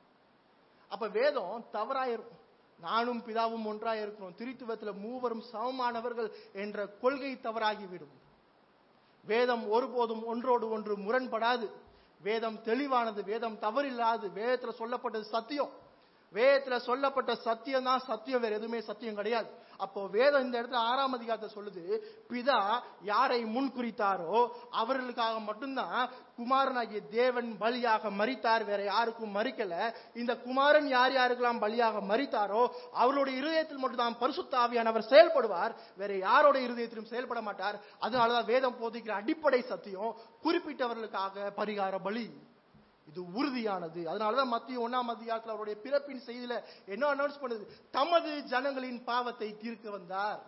அப்ப வேதம் தவறாயிருக்கும் நானும் பிதாவும் ஒன்றாய் இருக்கிறோம் திரித்துவத்துல மூவரும் சமமானவர்கள் என்ற கொள்கை தவறாகிவிடும் வேதம் ஒருபோதும் ஒன்றோடு ஒன்று முரண்படாது வேதம் தெளிவானது வேதம் தவறில்லாது வேதத்துல சொல்லப்பட்டது சத்தியம் வேதத்துல சொல்லப்பட்ட சத்தியம் தான் சத்தியம் வேற எதுவுமே சத்தியம் கிடையாது அப்போ வேதம் இந்த இடத்துல ஆறாம் அதிகாரத்தை சொல்லுது பிதா யாரை முன் குறித்தாரோ அவர்களுக்காக மட்டும்தான் குமாரனாகிய தேவன் பலியாக மறித்தார் வேற யாருக்கும் மறிக்கல இந்த குமாரன் யார் யாருக்கெல்லாம் பலியாக மறித்தாரோ அவருடைய இருதயத்தில் மட்டும்தான் பரிசுத்த ஆவியானவர் செயல்படுவார் வேற யாரோட இருதயத்திலும் செயல்பட மாட்டார் அதனாலதான் வேதம் போதிக்கிற அடிப்படை சத்தியம் குறிப்பிட்டவர்களுக்காக பரிகார பலி இது உறுதியானது அதனாலதான் மத்திய ஒன்னாம் அதிகாரத்தில் அவருடைய பிறப்பின் செய்தியில என்ன அனௌன்ஸ் பண்ணுது தமது ஜனங்களின் பாவத்தை தீர்க்க வந்தார்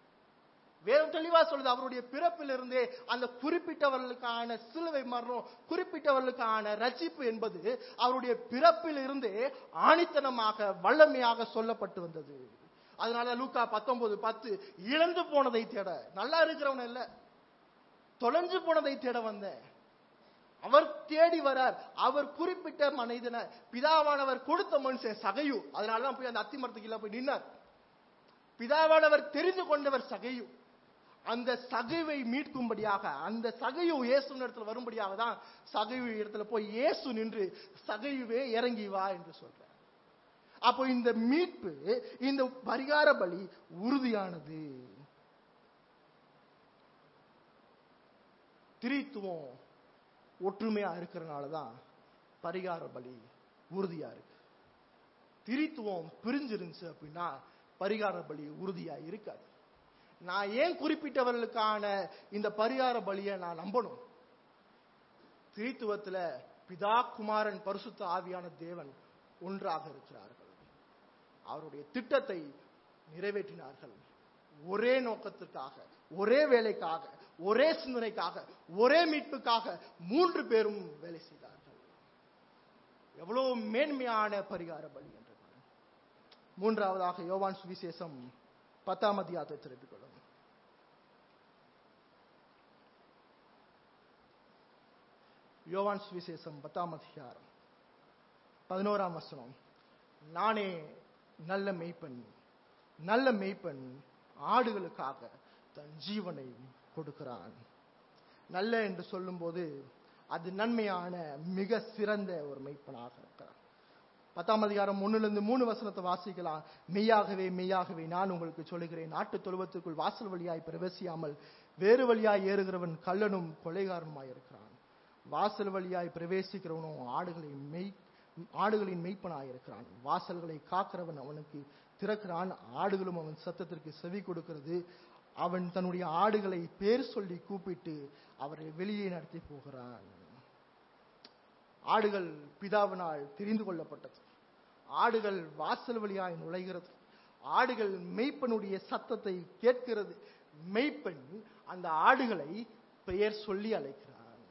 வேதம் தெளிவா சொல்லுது அவருடைய பிறப்பிலிருந்தே அந்த குறிப்பிட்டவர்களுக்கான சிலுவை மரணம் குறிப்பிட்டவர்களுக்கான ரட்சிப்பு என்பது அவருடைய பிறப்பில் இருந்தே ஆணித்தனமாக வல்லமையாக சொல்லப்பட்டு வந்தது அதனால லூக்கா பத்தொன்பது பத்து இழந்து போனதை தேட நல்லா இருக்கிறவன் இல்ல தொலைஞ்சு போனதை தேட வந்தேன் அவர் தேடி வரார் அவர் குறிப்பிட்ட மனிதனை பிதாவானவர் கொடுத்த மனுஷன் சகையு அதனாலதான் போய் அந்த அத்திமரத்துக்கு கீழே போய் நின்னார் பிதாவானவர் தெரிந்து கொண்டவர் சகையு அந்த சகைவை மீட்கும்படியாக அந்த சகையு இயேசு இடத்துல வரும்படியாக தான் சகைவு இடத்துல போய் இயேசு நின்று சகையுவே இறங்கி வா என்று சொல்றார் அப்போ இந்த மீட்பு இந்த பரிகார பலி உறுதியானது திரித்துவம் ஒற்றுமையா இருக்கிறனால தான் பரிகார பலி உறுதியா இருக்கு திரித்துவம் பிரிஞ்சிருந்துச்சு அப்படின்னா பரிகார பலி உறுதியா இருக்காது நான் ஏன் குறிப்பிட்டவர்களுக்கான இந்த பரிகார பலியை நான் நம்பணும் திரித்துவத்துல பிதா குமாரன் பரிசுத்த ஆவியான தேவன் ஒன்றாக இருக்கிறார்கள் அவருடைய திட்டத்தை நிறைவேற்றினார்கள் ஒரே நோக்கத்திற்காக ஒரே வேலைக்காக ஒரே சிந்தனைக்காக ஒரே மீட்புக்காக மூன்று பேரும் வேலை செய்தார்கள் எவ்வளவு மேன்மையான பரிகார பலி என்று பாருங்க. மூன்றாவதாக யோவான் சுவிசேஷம் பத்தாம் அதிகாரத்தை திருப்பிக் கொள்ளும் யோவான் சுவிசேஷம் பத்தாம் அதிகாரம் பதினோராம் வசனம் நானே நல்ல மெய்ப்பன் நல்ல மெய்ப்பன் ஆடுகளுக்காக தன் ஜீவனை கொடுக்கிறான் நல்ல என்று சொல்லும்போது அது நன்மையான மிக சிறந்த ஒரு மெய்ப்பனாக இருக்கிறான் பத்தாம் அதிகாரம் ஒண்ணுல இருந்து மூணு வசனத்தை வாசிக்கலாம் மெய்யாகவே மெய்யாகவே நான் உங்களுக்கு சொல்லுகிறேன் நாட்டு தொழுவத்துக்குள் வாசல் வழியாய் பிரவேசியாமல் வேறு வழியாய் ஏறுகிறவன் கள்ளனும் கொலைகாரனுமாய் இருக்கிறான் வாசல் வழியாய் பிரவேசிக்கிறவனும் ஆடுகளை மெய் ஆடுகளின் மெய்ப்பனாய் இருக்கிறான் வாசல்களை காக்கிறவன் அவனுக்கு திறக்கிறான் ஆடுகளும் அவன் சத்தத்திற்கு செவி கொடுக்கிறது அவன் தன்னுடைய ஆடுகளை பேர் சொல்லி கூப்பிட்டு அவரை வெளியே நடத்தி போகிறான் ஆடுகள் பிதாவினால் தெரிந்து கொள்ளப்பட்டது ஆடுகள் வாசல் வழியாய் நுழைகிறது ஆடுகள் மெய்ப்பனுடைய சத்தத்தை கேட்கிறது மெய்ப்பெண் அந்த ஆடுகளை பெயர் சொல்லி அழைக்கிறார்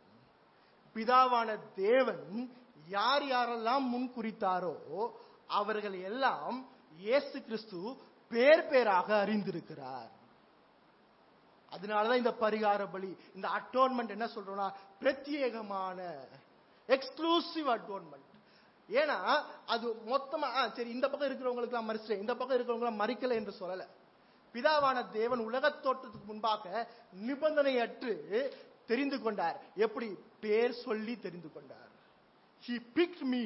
பிதாவான தேவன் யார் யாரெல்லாம் முன் குறித்தாரோ அவர்கள் எல்லாம் இயேசு கிறிஸ்து பேர் பேராக அறிந்திருக்கிறார் அதனாலதான் இந்த பரிகார பலி இந்த அட்டோன்மெண்ட் என்ன சொல்றோம்னா பிரத்யேகமான எக்ஸ்க்ளூசிவ் அட்டோன்மெண்ட் ஏன்னா அது மொத்தமா ஆ, சரி இந்த பக்கம் இருக்கிறவங்களுக்குலாம் மறிச்சிட்டேன் இந்த பக்கம் இருக்கிறவங்களாம் மறிக்கல என்று சொல்லல பிதாவான தேவன் உலகத் தோற்றத்துக்கு முன்பாக நிபந்தனையற்று தெரிந்து கொண்டார் எப்படி பேர் சொல்லி தெரிந்து கொண்டார் he picked me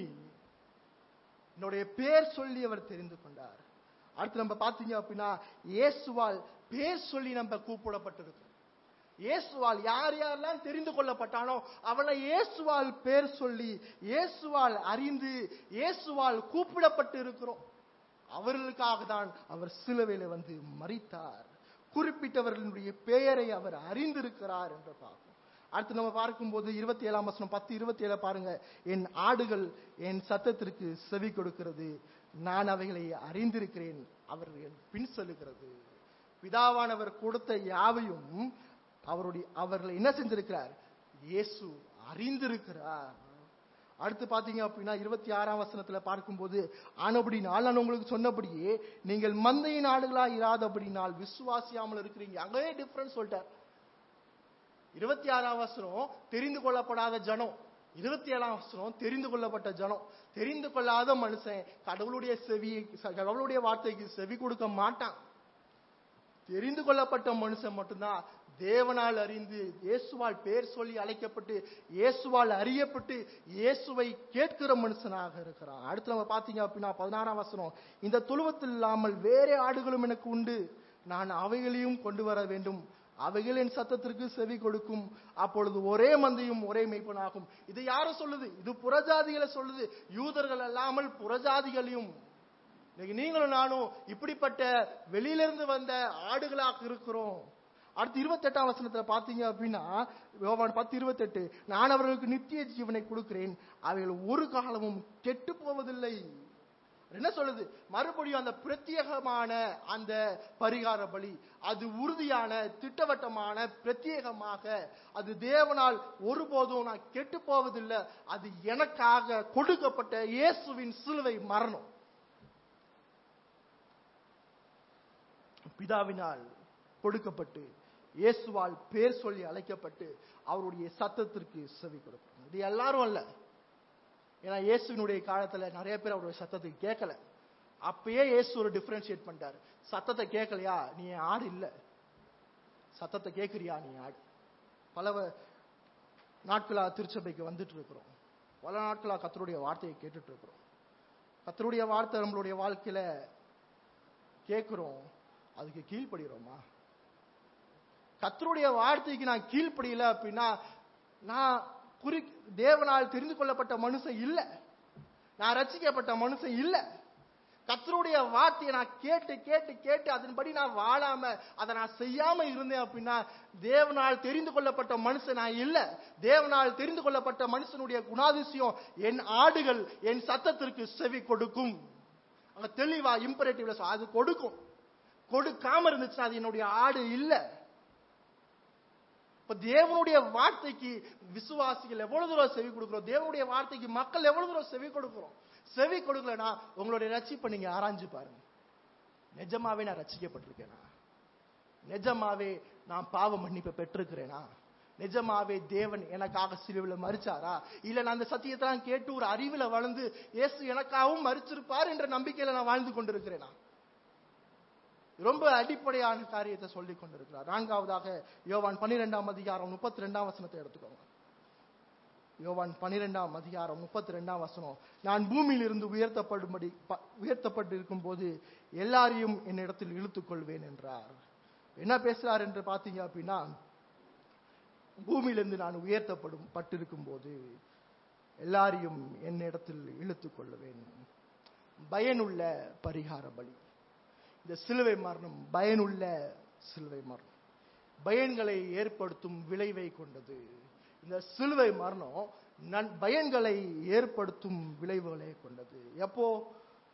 என்னுடைய பேர் சொல்லி அவர் தெரிந்து கொண்டார் அடுத்து நம்ம பார்த்தீங்க அப்படின்னா இயேசுவால் பேர் சொல்லி நம்ம கூப்பிடப்பட்டிருக்கோம் இயேசுவால் யார் யாரெல்லாம் தெரிந்து கொள்ளப்பட்டானோ அவனை இயேசுவால் பேர் சொல்லி இயேசுவால் அறிந்து இயேசுவால் கூப்பிடப்பட்டு இருக்கிறோம் அவர்களுக்காக தான் அவர் சிலுவையில வந்து மரித்தார் குறிப்பிட்டவர்களுடைய பெயரை அவர் அறிந்திருக்கிறார் என்று பார்ப்போம் அடுத்து நம்ம பார்க்கும்போது இருபத்தி ஏழாம் வசனம் பத்து இருபத்தி ஏழு பாருங்க என் ஆடுகள் என் சத்தத்திற்கு செவி கொடுக்கிறது நான் அவைகளை அறிந்திருக்கிறேன் அவர்கள் என் பின் செல்லுகிறது பிதாவானவர் கொடுத்த யாவையும் அவருடைய அவர்களை என்ன செஞ்சிருக்கிறார் இயேசு அறிந்திருக்கிறார் அடுத்து பாத்தீங்க அப்படின்னா இருபத்தி ஆறாம் வசனத்துல பார்க்கும்போது ஆனபடினால் நான் உங்களுக்கு சொன்னபடியே நீங்கள் மந்தையின் ஆடுகளா இராதபடினால் விசுவாசியாமல் இருக்கிறீங்க அங்கே டிஃபரன்ஸ் சொல்லிட்டார் இருபத்தி ஆறாம் வசனம் தெரிந்து கொள்ளப்படாத ஜனம் இருபத்தி ஏழாம் வசனம் தெரிந்து கொள்ளப்பட்ட ஜனம் தெரிந்து கொள்ளாத மனுஷன் கடவுளுடைய செவி கடவுளுடைய வார்த்தைக்கு செவி கொடுக்க மாட்டான் தெரிந்து கொள்ளப்பட்ட மனுஷன் மட்டும்தான் தேவனால் அறிந்து இயேசுவால் பேர் சொல்லி அழைக்கப்பட்டு இயேசுவால் அறியப்பட்டு இயேசுவை கேட்கிற மனுஷனாக இருக்கிறான் அடுத்து நம்ம பாத்தீங்க அப்படின்னா பதினாறாம் வசனம் இந்த துழுவத்தில் இல்லாமல் வேற ஆடுகளும் எனக்கு உண்டு நான் அவைகளையும் கொண்டு வர வேண்டும் அவைகள் என் சத்தத்திற்கு செவி கொடுக்கும் அப்பொழுது ஒரே மந்தையும் ஒரே மெய்ப்பனாகும் இது யார சொல்லுது இது புறஜாதிகளை சொல்லுது யூதர்கள் அல்லாமல் புறஜாதிகளையும் இன்னைக்கு நீங்களும் நானும் இப்படிப்பட்ட வெளியிலிருந்து வந்த ஆடுகளாக இருக்கிறோம் அடுத்து இருபத்தெட்டாம் வசனத்துல பாத்தீங்க அப்படின்னா யோவான் பத்து இருபத்தெட்டு நான் அவர்களுக்கு நித்திய ஜீவனை கொடுக்கிறேன் அவைகள் ஒரு காலமும் கெட்டு போவதில்லை என்ன சொல்லுது மறுபடியும் அந்த பிரத்யேகமான அந்த பரிகார பலி அது உறுதியான திட்டவட்டமான பிரத்யேகமாக அது தேவனால் ஒருபோதும் நான் கெட்டு போவதில்லை அது எனக்காக கொடுக்கப்பட்ட இயேசுவின் சிலுவை மரணம் பிதாவினால் கொடுக்கப்பட்டு இயேசுவால் பேர் சொல்லி அழைக்கப்பட்டு அவருடைய சத்தத்திற்கு செவி கொடுக்கணும் இது எல்லாரும் அல்ல ஏன்னா இயேசுவினுடைய காலத்துல நிறைய பேர் அவருடைய சத்தத்துக்கு கேட்கல அப்பயே இயேசு ஒரு டிஃபரன்ஷியேட் பண்ணிட்டாரு சத்தத்தை கேட்கலையா நீ என் ஆடு இல்ல சத்தத்தை கேட்கறியா நீ ஆடு பல வ- நாட்களா திருச்சபைக்கு வந்துட்டு இருக்கிறோம் பல நாட்களா கத்தருடைய வார்த்தையை கேட்டுட்டு இருக்கிறோம் கத்தருடைய வார்த்தை நம்மளுடைய வாழ்க்கையில கேட்கிறோம் அதுக்கு கீழ்ப்படுகிறோமா கத்தருடைய வார்த்தைக்கு நான் கீழ்ப்படியல அப்படின்னா நான் குறி தேவனால் தெரிந்து கொள்ளப்பட்ட மனுஷன் இல்ல நான் ரசிக்கப்பட்ட மனுஷன் இல்ல கத்தருடைய வார்த்தையை நான் கேட்டு கேட்டு கேட்டு அதன்படி நான் வாழாம அதை நான் செய்யாம இருந்தேன் அப்படின்னா தேவனால் தெரிந்து கொள்ளப்பட்ட மனுஷன் நான் இல்ல தேவனால் தெரிந்து கொள்ளப்பட்ட மனுஷனுடைய குணாதிசயம் என் ஆடுகள் என் சத்தத்திற்கு செவி கொடுக்கும் அங்க தெளிவா இம்பரேட்டிவ்ல அது கொடுக்கும் கொடுக்காம இருந்துச்சுன்னா அது என்னுடைய ஆடு இல்ல இப்ப தேவனுடைய வார்த்தைக்கு விசுவாசிகள் எவ்வளவு தூரம் செவி கொடுக்கிறோம் தேவனுடைய வார்த்தைக்கு மக்கள் எவ்வளவு தூரம் செவி கொடுக்கிறோம் செவி கொடுக்கலனா உங்களுடைய ரட்சிப்பை நீங்க ஆராய்ஞ்சு பாருங்க நிஜமாவே நான் ரட்சிக்கப்பட்டிருக்கேனா நிஜமாவே நான் பாவ மன்னிப்பை பெற்றிருக்கிறேனா நிஜமாவே தேவன் எனக்காக சிலுவையில் மறிச்சாரா இல்ல நான் அந்த சத்தியத்தெல்லாம் கேட்டு ஒரு அறிவுல வளர்ந்து இயேசு எனக்காகவும் மறிச்சிருப்பார் என்ற நம்பிக்கையில நான் வாழ்ந்து கொண்டிருக்கிறேனா ரொம்ப அடிப்படையான காரியத்தை சொல்லிக் கொண்டிருக்கிறார் நான்காவதாக யோவான் பன்னிரெண்டாம் அதிகாரம் முப்பத்தி ரெண்டாம் வசனத்தை எடுத்துக்கோங்க யோவான் பன்னிரெண்டாம் அதிகாரம் முப்பத்தி ரெண்டாம் வசனம் நான் பூமியில் இருந்து உயர்த்தப்படும்படி ப- உயர்த்தப்பட்டிருக்கும் போது எல்லாரையும் என்னிடத்தில் இழுத்துக் கொள்வேன் என்றார் என்ன பேசுறார் என்று பார்த்தீங்க அப்படின்னா பூமியிலிருந்து நான் உயர்த்தப்படும் பட்டிருக்கும் போது எல்லாரையும் என்னிடத்தில் இழுத்துக் கொள்ளுவேன் பயனுள்ள பரிகார பலி இந்த சிலுவை மரணம் பயனுள்ள சிலுவை மரணம் பயன்களை ஏற்படுத்தும் விளைவை கொண்டது இந்த சிலுவை மரணம் நன் பயன்களை ஏற்படுத்தும் விளைவுகளை கொண்டது எப்போ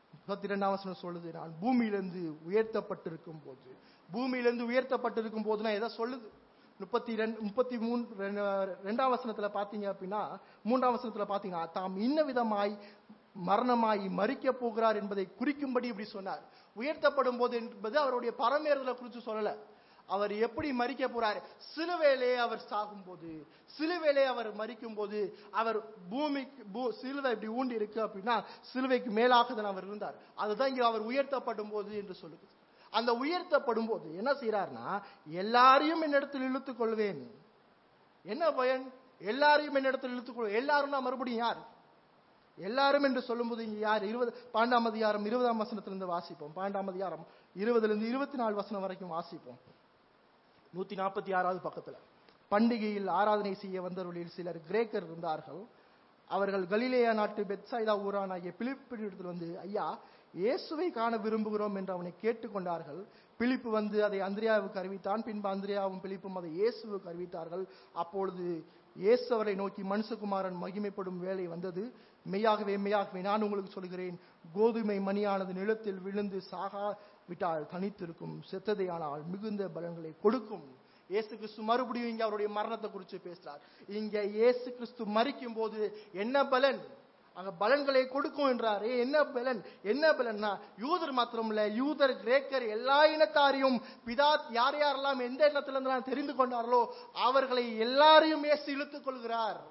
முப்பத்தி ரெண்டாம் வசனம் சொல்லுது நான் பூமியிலிருந்து உயர்த்தப்பட்டிருக்கும் போது பூமியிலிருந்து உயர்த்தப்பட்டிருக்கும் போதுனா எதை சொல்லுது முப்பத்தி ரெண்டு முப்பத்தி மூணு ரெண்டாம் வசனத்துல பாத்தீங்க அப்படின்னா மூன்றாம் வசனத்துல பாத்தீங்கன்னா தாம் இன்ன விதமாய் மரணமாய் மறிக்க போகிறார் என்பதை குறிக்கும்படி இப்படி சொன்னார் உயர்த்தப்படும் போது என்பது அவருடைய பரமேறுதலை குறித்து சொல்லல அவர் எப்படி மறிக்க போறார் சிலுவையிலே அவர் சாகும் போது சிலுவையிலே அவர் மறிக்கும் போது அவர் பூமிக்கு பூ- சிலுவை இப்படி ஊண்டி இருக்கு அப்படின்னா சிலுவைக்கு மேலாக தான் அவர் இருந்தார் அதுதான் இங்க அவர் உயர்த்தப்படும் போது என்று சொல்லுது அந்த உயர்த்தப்படும் போது என்ன செய்யறாருன்னா எல்லாரையும் என்னிடத்தில் இழுத்துக் கொள்வேன் என்ன பயன் எல்லாரையும் என்னிடத்தில் இழுத்துக் கொள்வேன் எல்லாரும்னா மறுபடியும் யார் எல்லாரும் என்று சொல்லும்போது இங்க யார் இருபது பாண்டாம் அதிகாரம் இருபதாம் வசனத்திலிருந்து வாசிப்போம் பாண்டாம் அதிகாரம் இருபதுல இருந்து இருபத்தி நாலு வசனம் வரைக்கும் வாசிப்போம் நூத்தி நாற்பத்தி ஆறாவது பக்கத்துல பண்டிகையில் ஆராதனை செய்ய வந்தவர்களில் சிலர் கிரேக்கர் இருந்தார்கள் அவர்கள் கலிலேயா நாட்டு பெத்சாய்தா ஊரானாகிய பிலிப்பிடத்தில் வந்து ஐயா இயேசுவை காண விரும்புகிறோம் என்று அவனை கேட்டுக்கொண்டார்கள் பிலிப்பு வந்து அதை அந்திரியாவுக்கு அறிவித்தான் பின்பு அந்திரியாவும் பிலிப்பும் அதை இயேசுவுக்கு அறிவித்தார்கள் அப்பொழுது இயேசு அவரை நோக்கி மனுஷகுமாரன் மகிமைப்படும் வேலை வந்தது மெய்யாகவே மெய்யாகவே நான் உங்களுக்கு சொல்கிறேன் கோதுமை மணியானது நிலத்தில் விழுந்து சாகா விட்டால் தனித்திருக்கும் செத்ததையானால் மிகுந்த பலன்களை கொடுக்கும் இயேசு கிறிஸ்து மறுபடியும் இங்க அவருடைய மரணத்தை குறித்து பேசுறார் இங்க இயேசு கிறிஸ்து மறிக்கும் போது என்ன பலன் அங்க பலன்களை கொடுக்கும் என்றாரே என்ன பலன் என்ன பலன்னா யூதர் மாத்திரமல்ல யூதர் கிரேக்கர் எல்லா இனத்தாரையும் பிதா யார் யாரெல்லாம் எந்த இடத்திலிருந்து தெரிந்து கொண்டார்களோ அவர்களை எல்லாரையும் இயேசு இழுத்துக் கொள்கிறார்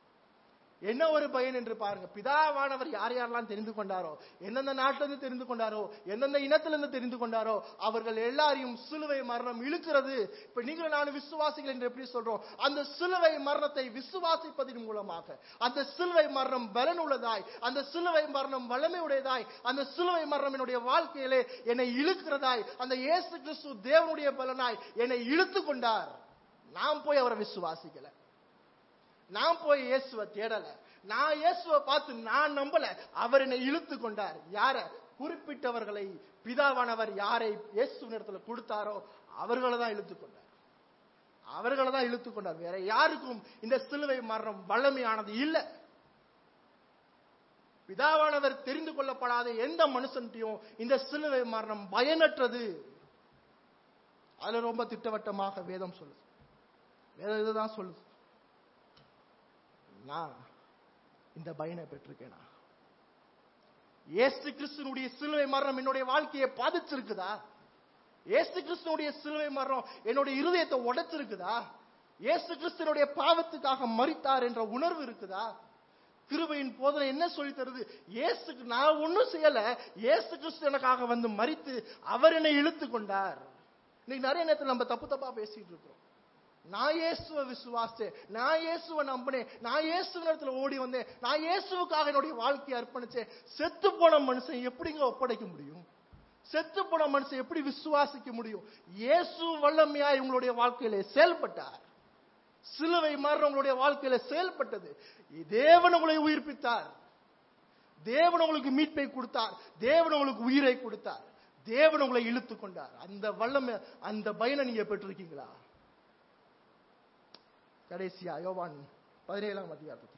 என்ன ஒரு பயன் என்று பாருங்க பிதாவானவர் யார் யாரெல்லாம் தெரிந்து கொண்டாரோ எந்தெந்த நாட்டிலிருந்து தெரிந்து கொண்டாரோ எந்தெந்த இனத்திலிருந்து தெரிந்து கொண்டாரோ அவர்கள் எல்லாரையும் சிலுவை மரணம் இழுக்கிறது இப்ப நீங்களும் நானும் விசுவாசிகள் என்று எப்படி சொல்றோம் அந்த சிலுவை மரணத்தை விசுவாசிப்பதன் மூலமாக அந்த சிலுவை மரணம் பலன் உள்ளதாய் அந்த சிலுவை மரணம் வல்லமை உடையதாய் அந்த சிலுவை மரணம் என்னுடைய வாழ்க்கையிலே என்னை இழுக்கிறதாய் அந்த இயேசு கிறிஸ்து தேவனுடைய பலனாய் என்னை இழுத்து கொண்டார் நான் போய் அவரை விசுவாசிக்கல நான் போய் இயேசுவை தேடல நான் இயேசுவை பார்த்து நான் நம்பல அவர் என்னை இழுத்து கொண்டார் யார குறிப்பிட்டவர்களை பிதாவானவர் யாரை இயேசு நேரத்தில் கொடுத்தாரோ அவர்களை தான் இழுத்து கொண்டார் அவர்களை தான் இழுத்து கொண்டார் வேற யாருக்கும் இந்த சிலுவை மரணம் வல்லமையானது இல்லை பிதாவானவர் தெரிந்து கொள்ளப்படாத எந்த மனுஷன்ட்டையும் இந்த சிலுவை மரணம் பயனற்றது அதுல ரொம்ப திட்டவட்டமாக வேதம் சொல்லுது வேதம் இதுதான் சொல்லுது நான் இந்த பயனை பெற்றிருக்கேனா இயேசு கிறிஸ்துனுடைய சிலுவை மரணம் என்னுடைய வாழ்க்கையை பாதிச்சிருக்குதா இயேசு கிறிஸ்துனுடைய சிலுவை மரணம் என்னுடைய இருதயத்தை உடைச்சிருக்குதா இயேசு கிறிஸ்துனுடைய பாவத்துக்காக மறித்தார் என்ற உணர்வு இருக்குதா கிருபையின் போதனை என்ன சொல்லி தருது இயேசுக்கு நான் ஒன்றும் செய்யல இயேசு கிறிஸ்து எனக்காக வந்து மறித்து அவர் என்னை இழுத்து கொண்டார் இன்னைக்கு நிறைய நேரத்தில் நம்ம தப்பு தப்பா பேசிட்டு இருக்கோம் நான் இயேசுவை விசுவாசித்தேன் நான் இயேசுவை நம்பினேன் நான் இயேசு நேரத்துல ஓடி வந்தேன் நான் இயேசுவுக்காக என்னுடைய வாழ்க்கையை அர்ப்பணிச்சேன் செத்து போன மனுஷன் எப்படிங்க ஒப்படைக்க முடியும் செத்து போன மனுஷன் எப்படி விசுவாசிக்க முடியும் இயேசு வல்லமையா இவங்களுடைய வாழ்க்கையில செயல்பட்டார் சிலுவை மாறு உங்களுடைய வாழ்க்கையில செயல்பட்டது தேவன் உங்களை உயிர்ப்பித்தார் தேவன் உங்களுக்கு மீட்பை கொடுத்தார் தேவன் உங்களுக்கு உயிரை கொடுத்தார் தேவன் உங்களை இழுத்து கொண்டார் அந்த வல்லமை அந்த பயனை நீங்க பெற்றிருக்கீங்களா கடைசியா யோவான் பதினேழாம் அதிகாரத்தில்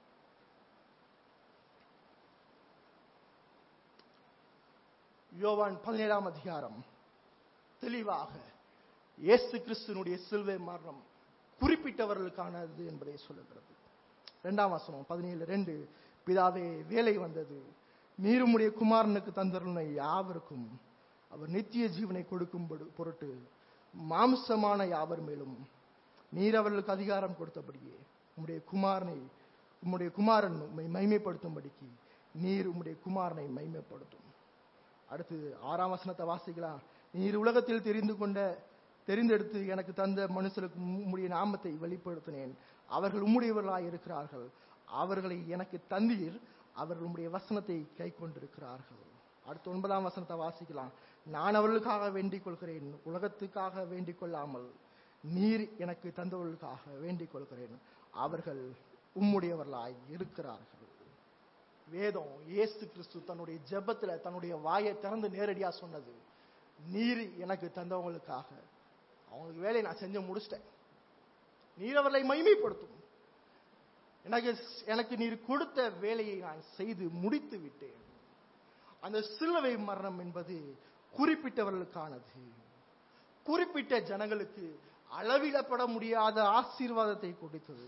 யோவான் பதினேழாம் அதிகாரம் தெளிவாக இயேசு கிறிஸ்துனுடைய சிலுவை மரணம் குறிப்பிட்டவர்களுக்கானது என்பதை சொல்லுகிறது இரண்டாம் வசனம் பதினேழு ரெண்டு பிதாவே வேலை வந்தது நீருமுடைய குமாரனுக்கு தந்தருளை யாவருக்கும் அவர் நித்திய ஜீவனை கொடுக்கும் பொடு- பொருட்டு மாம்சமான யாவர் மேலும் நீர் அவர்களுக்கு அதிகாரம் கொடுத்தபடியே உம்முடைய குமாரனை உம்முடைய குமாரன் உம்மை மைமைப்படுத்தும்படிக்கு நீர் உம்முடைய குமாரனை மைமைப்படுத்தும் அடுத்து ஆறாம் வசனத்தை வாசிக்கலாம் நீர் உலகத்தில் தெரிந்து கொண்ட தெரிந்தெடுத்து எனக்கு தந்த மனுஷருக்கு உம்முடைய நாமத்தை வெளிப்படுத்தினேன் அவர்கள் உம்முடையவர்களாய் இருக்கிறார்கள் அவர்களை எனக்கு தந்தீர் அவர்கள் உம்முடைய வசனத்தை கை கொண்டிருக்கிறார்கள் அடுத்து ஒன்பதாம் வசனத்தை வாசிக்கலாம் நான் அவர்களுக்காக வேண்டிக் கொள்கிறேன் உலகத்துக்காக வேண்டிக் கொள்ளாமல் நீர் எனக்கு தந்தவர்களுக்காக வேண்டிக் கொள்கிறேன் அவர்கள் உம்முடையவர்களாய் இருக்கிறார்கள் வேதம் இயேசு கிறிஸ்து தன்னுடைய ஜெபத்துல தன்னுடைய வாயை திறந்து நேரடியா சொன்னது நீர் எனக்கு தந்தவங்களுக்காக அவங்களுக்கு வேலையை நான் செஞ்சு முடிச்சிட்டேன் நீர் அவர்களை மகிமைப்படுத்தும் எனக்கு எனக்கு நீர் கொடுத்த வேலையை நான் செய்து முடித்து விட்டேன் அந்த சிலுவை மரணம் என்பது குறிப்பிட்டவர்களுக்கானது குறிப்பிட்ட ஜனங்களுக்கு அளவிடப்பட முடியாத ஆசீர்வாதத்தை கொடுத்தது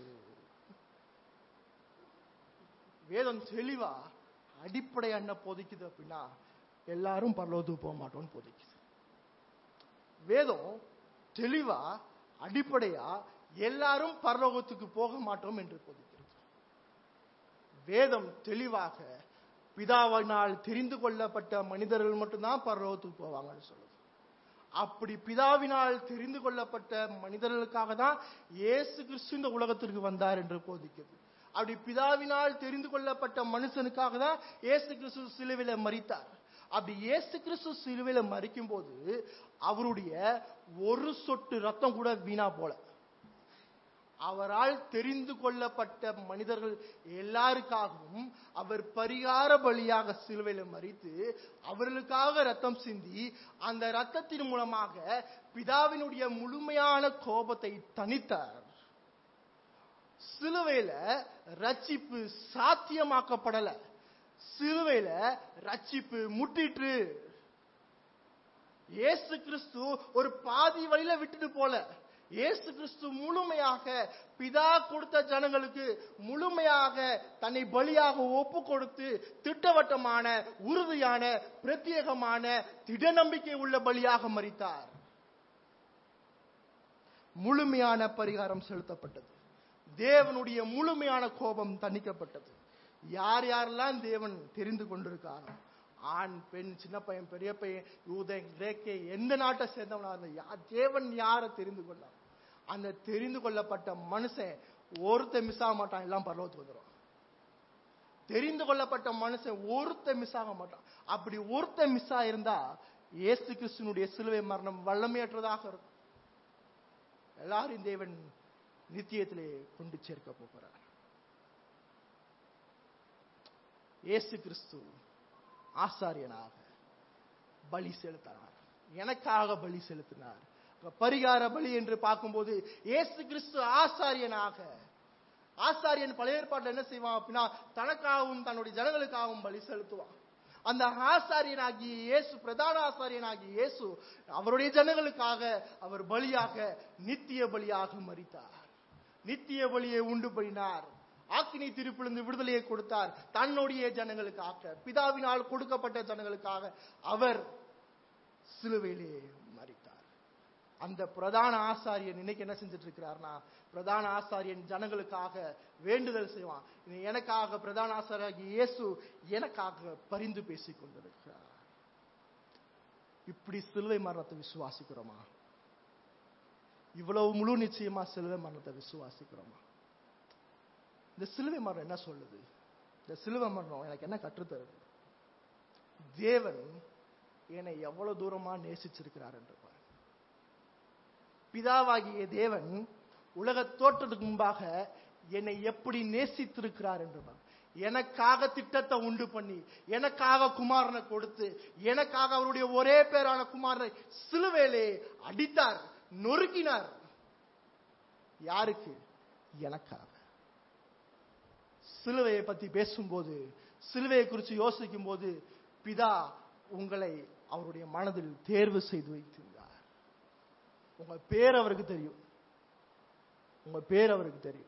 வேதம் தெளிவா அடிப்படை என்ன போதிக்குது அப்படின்னா எல்லாரும் பரலோகத்துக்கு போக மாட்டோம்னு போதிக்குது வேதம் தெளிவா அடிப்படையா எல்லாரும் பரலோகத்துக்கு போக மாட்டோம் என்று போதிக்கிறது வேதம் தெளிவாக பிதாவினால் தெரிந்து கொள்ளப்பட்ட மனிதர்கள் மட்டும்தான் பரலோகத்துக்கு போவாங்கன்னு சொல்லுது அப்படி பிதாவினால் தெரிந்து கொள்ளப்பட்ட மனிதர்களுக்காக தான் இயேசு கிறிஸ்து இந்த உலகத்திற்கு வந்தார் என்று போதிக்கிறது அப்படி பிதாவினால் தெரிந்து கொள்ளப்பட்ட மனுஷனுக்காக தான் இயேசு கிறிஸ்து சிலுவையில மரித்தார் அப்படி இயேசு கிறிஸ்து சிலுவையில மறிக்கும் போது அவருடைய ஒரு சொட்டு ரத்தம் கூட வீணா போல அவரால் தெரிந்து கொள்ளப்பட்ட மனிதர்கள் எல்லாருக்காகவும் அவர் பரிகார பலியாக சிலுவையில மறித்து அவர்களுக்காக ரத்தம் சிந்தி அந்த ரத்தத்தின் மூலமாக பிதாவினுடைய முழுமையான கோபத்தை தணித்தார் சிலுவையில ரட்சிப்பு சாத்தியமாக்கப்படல சிலுவையில ரட்சிப்பு முட்டிற்று இயேசு கிறிஸ்து ஒரு பாதி வழியில விட்டுட்டு போல இயேசு கிறிஸ்து முழுமையாக பிதா கொடுத்த ஜனங்களுக்கு முழுமையாக தன்னை பலியாக ஒப்பு கொடுத்து திட்டவட்டமான உறுதியான பிரத்யேகமான திட நம்பிக்கை உள்ள பலியாக மறித்தார் முழுமையான பரிகாரம் செலுத்தப்பட்டது தேவனுடைய முழுமையான கோபம் தணிக்கப்பட்டது யார் யாரெல்லாம் தேவன் தெரிந்து கொண்டிருக்காரோ ஆண் பெண் சின்ன பையன் பெரிய பையன் யூதன் கிரேக்கே எந்த நாட்டை சேர்ந்தவனா இருந்த யா- தேவன் யாரை தெரிந்து கொண்டார் அந்த தெரிந்து கொள்ளப்பட்ட மனுஷன் ஒருத்தன் மிஸ் ஆக மாட்டான் எல்லாம் பரலோகத்துக்கு வந்துடும் தெரிந்து கொள்ளப்பட்ட மனுஷன் ஒருத்தன் மிஸ் ஆக மாட்டான் அப்படி ஒருத்தன் மிஸ் ஆயிருந்தா இயேசு கிறிஸ்துனுடைய சிலுவை மரணம் வல்லமையற்றதாக இருக்கும் எல்லாரும் தேவன் நித்தியத்திலே கொண்டு சேர்க்க போகிறார் இயேசு கிறிஸ்து ஆசாரியனாக பலி செலுத்தினார் எனக்காக பலி செலுத்தினார் அப்ப பரிகார பலி என்று பார்க்கும்போது இயேசு கிறிஸ்து ஆசாரியனாக ஆசாரியன் பழைய ஏற்பாட்டில் என்ன செய்வான் அப்படின்னா தனக்காகவும் தன்னுடைய ஜனங்களுக்காகவும் பலி செலுத்துவான் அந்த ஆசாரியனாகிய இயேசு பிரதான ஆசாரியனாகிய இயேசு அவருடைய ஜனங்களுக்காக அவர் பலியாக நித்திய பலியாக மரித்தார் நித்திய பலியை உண்டு பண்ணினார் ஆக்கினை திருப்பிலிருந்து விடுதலையை கொடுத்தார் தன்னுடைய ஜனங்களுக்காக பிதாவினால் கொடுக்கப்பட்ட ஜனங்களுக்காக அவர் சிலுவையிலே மரித்தார் அந்த பிரதான ஆசாரியன் இன்னைக்கு என்ன செஞ்சுட்டு இருக்கிறார்னா பிரதான ஆசாரியன் ஜனங்களுக்காக வேண்டுதல் செய்வான் இது எனக்காக பிரதான ஆசாரியாகிய இயேசு எனக்காக பரிந்து பேசிக் கொண்டிருக்கிறார் இப்படி சிலுவை மரணத்தை விசுவாசிக்கிறோமா இவ்வளவு முழு நிச்சயமா சிலுவை மரணத்தை விசுவாசிக்கிறோமா இந்த சிலுவை மரணம் என்ன சொல்லுது இந்த சிலுவை மரணம் எனக்கு என்ன கற்றுத்தருது தேவன் என்னை எவ்வளவு தூரமா நேசிச்சிருக்கிறார் என்று பாரு. பிதாவாகிய தேவன் உலக தோற்றத்துக்கு முன்பாக என்னை எப்படி நேசித்திருக்கிறார் என்று பாரு. எனக்காக திட்டத்தை உண்டு பண்ணி எனக்காக குமாரனை கொடுத்து எனக்காக அவருடைய ஒரே பேரான குமாரனை சிலுவையிலே அடித்தார் நொறுக்கினார் யாருக்கு எனக்காக சிலுவையை பத்தி பேசும்போது சிலுவையை குறித்து யோசிக்கும் போது பிதா உங்களை அவருடைய மனதில் தேர்வு செய்து வைத்திருந்தார் உங்க பேர் அவருக்கு தெரியும் உங்க பேர் அவருக்கு தெரியும்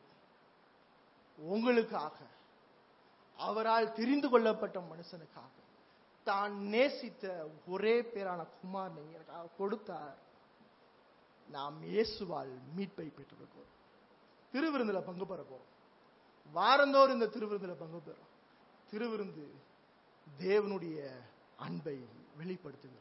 உங்களுக்காக அவரால் தெரிந்து கொள்ளப்பட்ட மனுஷனுக்காக தான் நேசித்த ஒரே பேரான குமாரனை எனக்காக கொடுத்தார் நாம் இயேசுவால் மீட்பை பெற்றிருக்கோம் திருவிருந்துல பங்கு பெற போறோம் வாரந்தோறும் இந்த திருவிருந்துல பங்கு பெறும் திருவிருந்து தேவனுடைய அன்பை வெளிப்படுத்துகிறது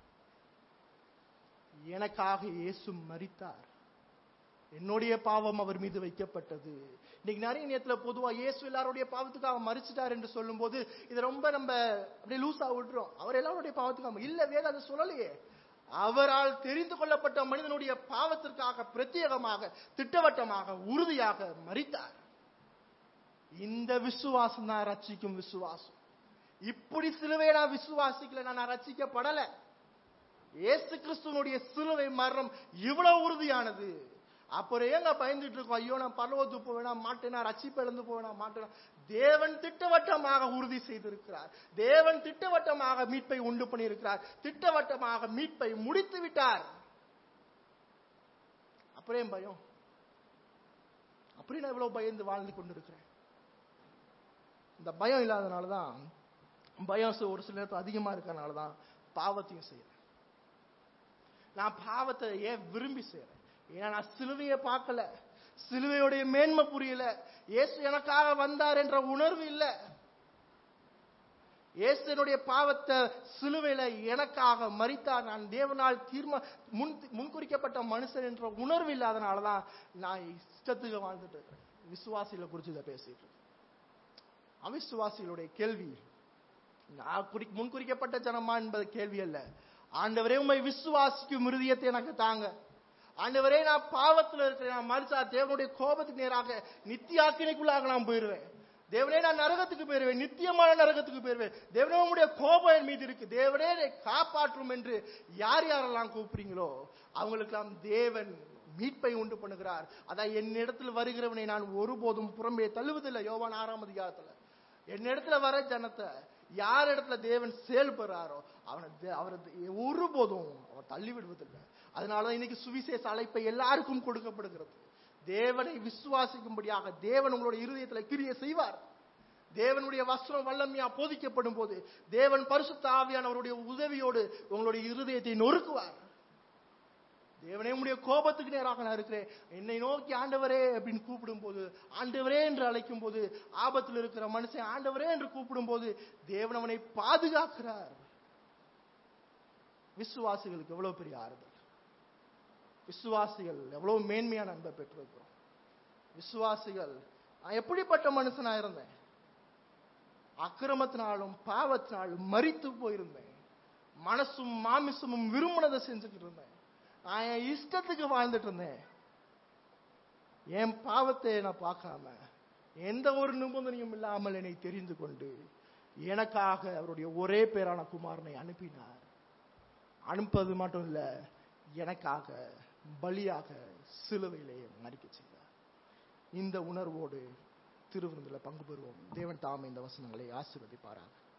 எனக்காக இயேசு மரித்தார் என்னுடைய பாவம் அவர் மீது வைக்கப்பட்டது இன்னைக்கு நிறைய நேரத்துல பொதுவா இயேசு எல்லாருடைய பாவத்துக்காக மறிச்சிட்டார் என்று சொல்லும்போது இது ரொம்ப நம்ம அப்படியே லூசா விட்டுறோம் அவர் எல்லாருடைய பாவத்துக்காக இல்ல வேத அதை சொல்லலையே அவரால் தெரிந்து கொள்ளப்பட்ட மனிதனுடைய பாவத்திற்காக பிரத்யேகமாக திட்டவட்டமாக உறுதியாக மறித்தார் இந்த விசுவாசம் தான் ரட்சிக்கும் விசுவாசம் இப்படி சிலுவை நான் விசுவாசிக்கல நான் ரட்சிக்கப்படல இயேசு கிறிஸ்துவனுடைய சிலுவை மரணம் இவ்வளவு உறுதியானது அப்புறம் ஏங்க பயந்துட்டு இருக்கோம் ஐயோ நான் பரலோகத்துக்கு போவேனா மாட்டேனா ரட்சிப்பு இழந்து போவேனா மாட்டேனா தேவன் திட்டவட்டமாக உறுதி செய்திருக்கிறார் தேவன் திட்டவட்டமாக மீட்பை உண்டு பண்ணியிருக்கிறார் திட்டவட்டமாக மீட்பை முடித்து விட்டார் அப்புறம் பயம் அப்படி நான் இவ்வளவு பயந்து வாழ்ந்து கொண்டிருக்கிறேன் இந்த பயம் இல்லாதனால தான் பயம் ஒரு சில நேரத்தில் அதிகமா இருக்கறனால தான் பாவத்தையும் செய்யறேன் நான் பாவத்தை ஏன் விரும்பி செய்யறேன் ஏன்னா நான் சிலுவையை பார்க்கல சிலுவையுடைய மேன்மை புரியல இயேசு எனக்காக வந்தார் என்ற உணர்வு இல்லை இயேசுனுடைய பாவத்தை சிலுவையில எனக்காக மறித்தார் நான் தேவனால் தீர்மா முன் முன்குறிக்கப்பட்ட மனுஷன் என்ற உணர்வு இல்லாதனால தான் நான் இஷ்டத்துக்கு வாழ்ந்துட்டு இருக்கேன் விசுவாசிகளை குறித்து இதை பேசிட்டு இருக்கேன் அவிசுவாசிகளுடைய கேள்வி நான் குறி முன்குறிக்கப்பட்ட ஜனமா என்பது கேள்வி அல்ல ஆண்டவரே உண்மை விசுவாசிக்கும் மிருதியத்தை எனக்கு தாங்க ஆண்டவரே நான் பாவத்தில் இருக்கிறேன் நான் மறிச்சா தேவனுடைய கோபத்துக்கு நேராக நித்தியாக்கினைக்குள்ளாக நான் போயிருவேன் தேவனே நான் நரகத்துக்கு போயிருவேன் நித்தியமான நரகத்துக்கு போயிருவேன் தேவனே உங்களுடைய கோபம் என் மீது இருக்கு தேவனே என்னை காப்பாற்றும் என்று யார் யாரெல்லாம் கூப்பிடுறீங்களோ அவங்களுக்கெல்லாம் தேவன் மீட்பை உண்டு பண்ணுகிறார் அதான் என்னிடத்தில் வருகிறவனை நான் ஒருபோதும் புறம்பே தள்ளுவதில்லை யோவான் ஆறாம் அதிகாரத்துல என்னிடத்துல வர ஜனத்தை யார் இடத்துல தேவன் செயல்படுறாரோ அவனை தே- அவரை தே- ஒருபோதும் அவர் தள்ளி விடுவதில்லை அதனாலதான் இன்னைக்கு சுவிசேஷ அழைப்பை எல்லாருக்கும் கொடுக்கப்படுகிறது தேவனை விசுவாசிக்கும்படியாக தேவன் உங்களுடைய இருதயத்துல கிரியை செய்வார் தேவனுடைய வஸ்திரம் வல்லமையா போதிக்கப்படும் போது தேவன் பரிசுத்த ஆவியானவருடைய உதவியோடு உங்களுடைய இருதயத்தை நொறுக்குவார் தேவனே உம்முடைய கோபத்துக்கு நேராக நான் இருக்கிறேன் என்னை நோக்கி ஆண்டவரே அப்படின்னு கூப்பிடும் போது ஆண்டவரே என்று அழைக்கும் போது ஆபத்தில் இருக்கிற மனுஷன் ஆண்டவரே என்று கூப்பிடும் போது தேவன் அவனை பாதுகாக்கிறார் விசுவாசிகளுக்கு எவ்வளவு பெரிய ஆறுதல் விசுவாசிகள் எவ்வளவு மேன்மையான அன்பை பெற்றிருக்கிறோம் விசுவாசிகள் நான் எப்படிப்பட்ட மனுஷனா இருந்தேன் அக்கிரமத்தினாலும் பாவத்தினாலும் மரித்து போயிருந்தேன் மனசும் மாமிசமும் விரும்பினதை செஞ்சுக்கிட்டு இருந்தேன் நான் என் இஷ்டத்துக்கு வாழ்ந்துட்டு இருந்தேன் என் பாவத்தை நான் பார்க்காம எந்த ஒரு நிபந்தனையும் இல்லாமல் என்னை தெரிந்து கொண்டு எனக்காக அவருடைய ஒரே பேரான குமாரனை அனுப்பினார் அனுப்பது மட்டும் இல்ல எனக்காக பலியாக சிலுவையிலே மறிக்க செய்தார் இந்த உணர்வோடு திருவிருந்தில் பங்கு பெறுவோம் தேவன் தாமே இந்த வசனங்களை ஆசீர்வதிப்பாராக